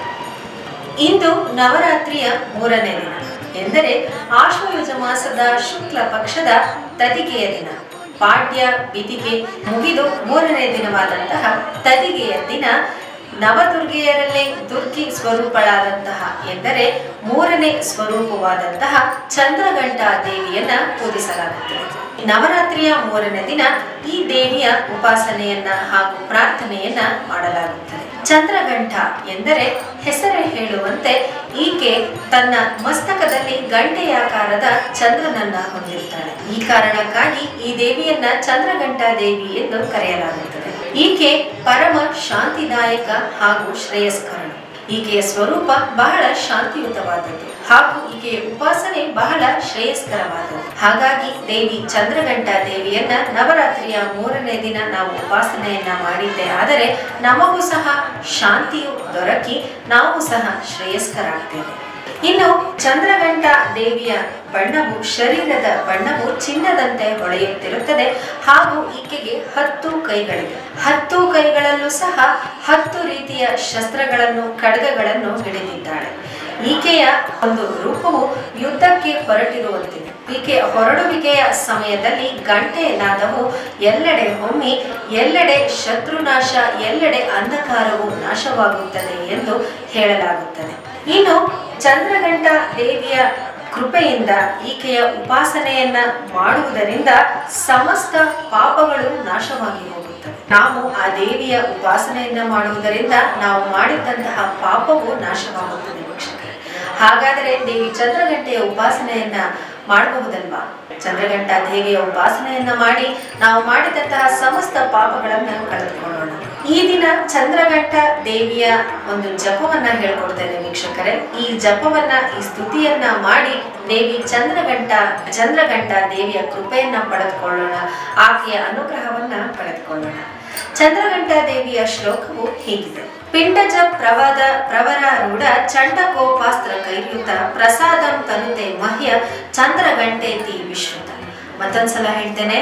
S1: ಇಂದು ನವರಾತ್ರಿಯ ಮೂರನೇ ದಿನ ಎಂದರೆ ಆಶ್ವಯುಜ ಮಾಸದ ಶುಕ್ಲ ಪಕ್ಷದ ತದಿಗೆಯ ದಿನ ಪಾಡ್ಯ ಬಿದಿಗೆ ಮುಗಿದು ಮೂರನೇ ದಿನವಾದಂತಹ ತದಿಗೆಯ ದಿನ ನವದುರ್ಗೆಯರಲ್ಲೇ ದುರ್ಗಿ ಸ್ವರೂಪಳಾದಂತಹ ಎಂದರೆ ಮೂರನೇ ಸ್ವರೂಪವಾದಂತಹ ಚಂದ್ರಘಂಟಾ ದೇವಿಯನ್ನ ಪೂಜಿಸಲಾಗುತ್ತದೆ ನವರಾತ್ರಿಯ ಮೂರನೇ ದಿನ ಈ ದೇವಿಯ ಉಪಾಸನೆಯನ್ನ ಹಾಗೂ ಪ್ರಾರ್ಥನೆಯನ್ನ ಮಾಡಲಾಗುತ್ತದೆ ಚಂದ್ರಘಂಟ ಎಂದರೆ ಹೆಸರೇ ಹೇಳುವಂತೆ ಈಕೆ ತನ್ನ ಮಸ್ತಕದಲ್ಲಿ ಗಂಟೆಯಾಕಾರದ ಚಂದ್ರನನ್ನ ಹೊಂದಿರ್ತಾಳೆ ಈ ಕಾರಣಕ್ಕಾಗಿ ಈ ದೇವಿಯನ್ನ ಚಂದ್ರಘಂಟಾ ದೇವಿ ಎಂದು ಕರೆಯಲಾಗುತ್ತದೆ ಈಕೆ ಪರಮ ಶಾಂತಿದಾಯಕ ಹಾಗೂ ಶ್ರೇಯಸ್ಕರಣ ಈಕೆಯ ಸ್ವರೂಪ ಬಹಳ ಶಾಂತಿಯುತವಾದದ್ದು ಹಾಗೂ ಈಕೆಯ ಉಪಾಸನೆ ಬಹಳ ಶ್ರೇಯಸ್ಕರವಾದದ್ದು ಹಾಗಾಗಿ ದೇವಿ ಚಂದ್ರಘಂಟ ದೇವಿಯನ್ನ ನವರಾತ್ರಿಯ ಮೂರನೇ ದಿನ ನಾವು ಉಪಾಸನೆಯನ್ನ ಮಾಡಿದ್ದೆ ಆದರೆ ನಮಗೂ ಸಹ ಶಾಂತಿಯು ದೊರಕಿ ನಾವು ಸಹ ಶ್ರೇಯಸ್ಕರಾಗ್ತೇವೆ ಇನ್ನು ಚಂದ್ರಘಂಟ ದೇವಿಯ ಬಣ್ಣವು ಶರೀರದ ಬಣ್ಣವು ಚಿನ್ನದಂತೆ ಹೊಳೆಯುತ್ತಿರುತ್ತದೆ ಹಾಗೂ ಈಕೆಗೆ ಹತ್ತು ಕೈಗಳಿವೆ ಹತ್ತು ಕೈಗಳಲ್ಲೂ ಸಹ ಹತ್ತು ರೀತಿಯ ಶಸ್ತ್ರಗಳನ್ನು ಖಡ್ಗಗಳನ್ನು ಹಿಡಿದಿದ್ದಾಳೆ ಈಕೆಯ ಒಂದು ರೂಪವು ಯುದ್ಧಕ್ಕೆ ಹೊರಟಿರುವಂತಿದೆ ಈಕೆ ಹೊರಡುವಿಕೆಯ ಸಮಯದಲ್ಲಿ ಗಂಟೆ ನಾದವು ಎಲ್ಲೆಡೆ ಹೊಮ್ಮಿ ಎಲ್ಲೆಡೆ ಶತ್ರುನಾಶ ಎಲ್ಲೆಡೆ ಅಂಧಕಾರವು ನಾಶವಾಗುತ್ತದೆ ಎಂದು ಹೇಳಲಾಗುತ್ತದೆ ಇನ್ನು ಚಂದ್ರಘಂಟ ದೇವಿಯ ಕೃಪೆಯಿಂದ ಈಕೆಯ ಉಪಾಸನೆಯನ್ನ ಮಾಡುವುದರಿಂದ ಸಮಸ್ತ ಪಾಪಗಳು ನಾಶವಾಗಿ ಹೋಗುತ್ತವೆ ನಾವು ಆ ದೇವಿಯ ಉಪಾಸನೆಯನ್ನ ಮಾಡುವುದರಿಂದ ನಾವು ಮಾಡಿದಂತಹ ಪಾಪವು ನಾಶವಾಗುತ್ತದೆ ವೀಕ್ಷಕರೇ ಹಾಗಾದರೆ ದೇವಿ ಚಂದ್ರಘಂಟೆಯ ಉಪಾಸನೆಯನ್ನ ಮಾಡಬಹುದಲ್ವಾ ಚಂದ್ರಘಂಟ ದೇವಿಯ ಉಪಾಸನೆಯನ್ನ ಮಾಡಿ ನಾವು ಮಾಡಿದಂತಹ ಸಮಸ್ತ ಪಾಪಗಳನ್ನ ಕಳೆದುಕೊಳ್ಳೋಣ ಈ ದಿನ ಚಂದ್ರಘಂಟ ದೇವಿಯ ಒಂದು ಜಪವನ್ನ ಹೇಳ್ಕೊಡ್ತೇನೆ ವೀಕ್ಷಕರೇ ಈ ಜಪವನ್ನ ಈ ಸ್ತುತಿಯನ್ನ ಮಾಡಿ ದೇವಿ ಚಂದ್ರಘಂಟ ಚಂದ್ರಘಂಟ ದೇವಿಯ ಕೃಪೆಯನ್ನ ಪಡೆದುಕೊಳ್ಳೋಣ ಆಕೆಯ ಅನುಗ್ರಹವನ್ನ ಪಡೆದುಕೊಳ್ಳೋಣ ಚಂದ್ರಘಂಟ ದೇವಿಯ ಶ್ಲೋಕವು ಹೀಗಿದೆ ಪಿಂಡಜ ಪ್ರವಾದ ಪ್ರವರಾರೂಢ ಚಂಡಕೋಪಾಸ್ತ್ರ ಕೈಯುತ ಪ್ರಸಾದಂ ತನುತೆ ಮಹ್ಯ ಚಂದ್ರಘಂಟೇತಿ ವಿಶ್ರುತ ಮತ್ತೊಂದ್ಸಲ ಹೇಳ್ತೇನೆ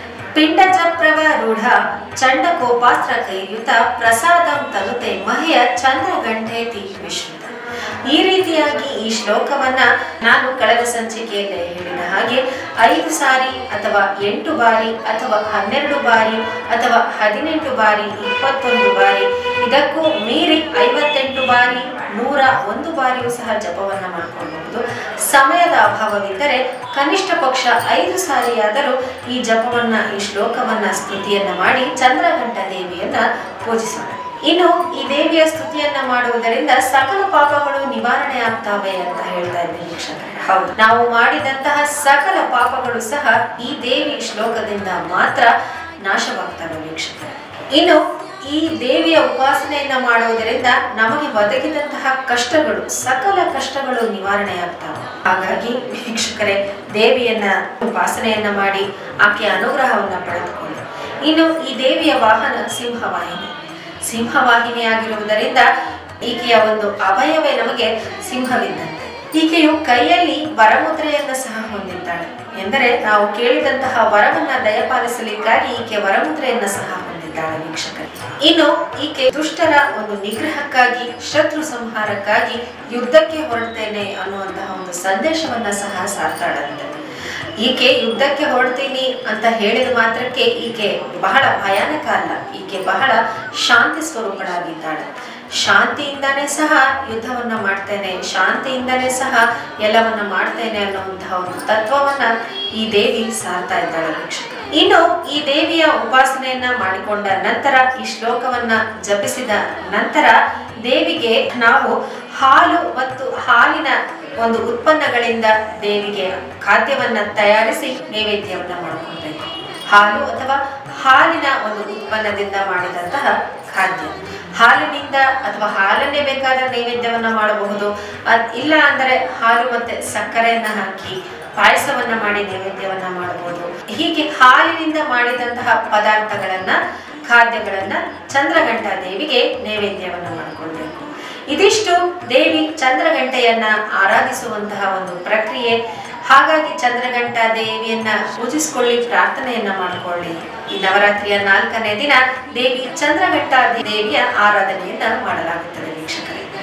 S1: ಪಿಂಡಜ ಪ್ರವರೂಢ ಚಂಡಕೋಪಾಸ್ತ್ರ ಕೈಯುತ ಪ್ರಸಾದಂ ತನುತೆ ಮಹ್ಯ ಚಂದ್ರಘಂಟೇತಿ ವಿಶ್ರುತ ಈ ರೀತಿಯಾಗಿ ಈ ಶ್ಲೋಕವನ್ನ ನಾನು ಕಳೆದ ಸಂಚಿಕೆಯಲ್ಲಿ ಹೇಳಿದ ಹಾಗೆ ಐದು ಸಾರಿ ಅಥವಾ ಎಂಟು ಬಾರಿ ಅಥವಾ ಹನ್ನೆರಡು ಬಾರಿ ಅಥವಾ ಹದಿನೆಂಟು ಬಾರಿ ಇಪ್ಪತ್ತೊಂದು ಬಾರಿ ಇದಕ್ಕೂ ಮೀರಿ ಐವತ್ತೆಂಟು ಬಾರಿ ನೂರ ಒಂದು ಬಾರಿಯೂ ಸಹ ಜಪವನ್ನ ಮಾಡಿಕೊಳ್ಳಬಹುದು ಸಮಯದ ಅಭಾವವಿದ್ದರೆ ಕನಿಷ್ಠ ಪಕ್ಷ ಐದು ಸಾರಿಯಾದರೂ ಈ ಜಪವನ್ನ ಈ ಶ್ಲೋಕವನ್ನ ಸ್ತುತಿಯನ್ನ ಮಾಡಿ ಚಂದ್ರಘಂಟ ದೇವಿಯನ್ನ ಪೂಜಿಸೋಣ ಇನ್ನು ಈ ದೇವಿಯ ಸ್ತುತಿಯನ್ನ ಮಾಡುವುದರಿಂದ ಸಕಲ ಪಾಪಗಳು ನಿವಾರಣೆ ಆಗ್ತವೆ ಅಂತ ಹೇಳ್ತಾ ಇದ್ದೀನಿ ವೀಕ್ಷಕರೇ ಹೌದು ನಾವು ಮಾಡಿದಂತಹ ಸಕಲ ಪಾಪಗಳು ಸಹ ಈ ದೇವಿ ಶ್ಲೋಕದಿಂದ ಮಾತ್ರ ನಾಶವಾಗ್ತವೆ ವೀಕ್ಷಕರೇ ಇನ್ನು ಈ ದೇವಿಯ ಉಪಾಸನೆಯನ್ನ ಮಾಡುವುದರಿಂದ ನಮಗೆ ಒದಗಿದಂತಹ ಕಷ್ಟಗಳು ಸಕಲ ಕಷ್ಟಗಳು ನಿವಾರಣೆಯಾಗ್ತವೆ ಹಾಗಾಗಿ ವೀಕ್ಷಕರೇ ದೇವಿಯನ್ನ ಉಪಾಸನೆಯನ್ನ ಮಾಡಿ ಆಕೆಯ ಅನುಗ್ರಹವನ್ನ ಪಡೆದುಕೊಳ್ಳಿ ಇನ್ನು ಈ ದೇವಿಯ ವಾಹನ ಸಿಂಹವಾಹಿನಿ ಸಿಂಹವಾಹಿನಿ ಆಗಿರುವುದರಿಂದ ಈಕೆಯ ಒಂದು ಅವಯವೇ ನಮಗೆ ಸಿಂಹವಿದ್ದಂತೆ ಈಕೆಯು ಕೈಯಲ್ಲಿ ವರಮುದ್ರೆಯನ್ನು ಸಹ ಹೊಂದಿದ್ದಾಳೆ ಎಂದರೆ ನಾವು ಕೇಳಿದಂತಹ ವರವನ್ನ ದಯಪಾಲಿಸಲಿಕ್ಕಾಗಿ ಈಕೆ ವರಮುದ್ರೆಯನ್ನ ಸಹ ಹೊಂದಿದ್ದಾಳೆ ವೀಕ್ಷಕರೇ ಇನ್ನು ಈಕೆ ದುಷ್ಟರ ಒಂದು ನಿಗ್ರಹಕ್ಕಾಗಿ ಶತ್ರು ಸಂಹಾರಕ್ಕಾಗಿ ಯುದ್ಧಕ್ಕೆ ಹೊರಡ್ತೇನೆ ಅನ್ನುವಂತಹ ಒಂದು ಸಂದೇಶವನ್ನ ಸಹ ಸಾರ್ತಾಳಂತೆ ಈಕೆ ಯುದ್ಧಕ್ಕೆ ಹೊರಡ್ತೀನಿ ಅಂತ ಹೇಳಿದ ಮಾತ್ರಕ್ಕೆ ಈಕೆ ಬಹಳ ಭಯಾನಕ ಅಲ್ಲ ಈಕೆ ಬಹಳ ಶಾಂತಿ ಸ್ವರೂಪಳಾಗಿದ್ದಾಳೆ ಶಾಂತಿಯಿಂದಾನೇ ಸಹ ಯುದ್ಧವನ್ನ ಮಾಡ್ತೇನೆ ಶಾಂತಿಯಿಂದಾನೇ ಸಹ ಎಲ್ಲವನ್ನ ಮಾಡ್ತೇನೆ ಅನ್ನುವಂತಹ ಒಂದು ತತ್ವವನ್ನ ಈ ದೇವಿ ಸಾರ್ತಾ ಇದ್ದಾಳೆ ವೀಕ್ಷಕ ಇನ್ನು ಈ ದೇವಿಯ ಉಪಾಸನೆಯನ್ನ ಮಾಡಿಕೊಂಡ ನಂತರ ಈ ಶ್ಲೋಕವನ್ನ ಜಪಿಸಿದ ನಂತರ ದೇವಿಗೆ ನಾವು ಹಾಲು ಮತ್ತು ಹಾಲಿನ ಒಂದು ಉತ್ಪನ್ನಗಳಿಂದ ದೇವಿಗೆ ಖಾದ್ಯವನ್ನ ತಯಾರಿಸಿ ನೈವೇದ್ಯವನ್ನ ಮಾಡಿಕೊಳ್ಬೇಕು ಹಾಲು ಅಥವಾ ಹಾಲಿನ ಒಂದು ಉತ್ಪನ್ನದಿಂದ ಮಾಡಿದಂತಹ ಖಾದ್ಯ ಹಾಲಿನಿಂದ ಅಥವಾ ಹಾಲನ್ನೇ ಬೇಕಾದ ನೈವೇದ್ಯವನ್ನ ಮಾಡಬಹುದು ಅದ್ ಇಲ್ಲ ಅಂದರೆ ಹಾಲು ಮತ್ತೆ ಸಕ್ಕರೆಯನ್ನ ಹಾಕಿ ಪಾಯಸವನ್ನ ಮಾಡಿ ನೈವೇದ್ಯವನ್ನ ಮಾಡಬಹುದು ಹೀಗೆ ಹಾಲಿನಿಂದ ಮಾಡಿದಂತಹ ಪದಾರ್ಥಗಳನ್ನ ಖಾದ್ಯಗಳನ್ನ ಚಂದ್ರಘಂಟ ದೇವಿಗೆ ನೈವೇದ್ಯವನ್ನ ಮಾಡಿಕೊಳ್ಬೇಕು ಇದಿಷ್ಟು ದೇವಿ ಚಂದ್ರಘಂಟೆಯನ್ನ ಆರಾಧಿಸುವಂತಹ ಒಂದು ಪ್ರಕ್ರಿಯೆ ಹಾಗಾಗಿ ಚಂದ್ರಘಂಟ ದೇವಿಯನ್ನ ಪೂಜಿಸಿಕೊಳ್ಳಿ ಪ್ರಾರ್ಥನೆಯನ್ನ ಮಾಡಿಕೊಳ್ಳಿ ಈ ನವರಾತ್ರಿಯ ನಾಲ್ಕನೇ ದಿನ ದೇವಿ ಚಂದ್ರಘಂಟ ದೇವಿಯ ಆರಾಧನೆಯನ್ನ ಮಾಡಲಾಗುತ್ತದೆ ವೀಕ್ಷಕರೇ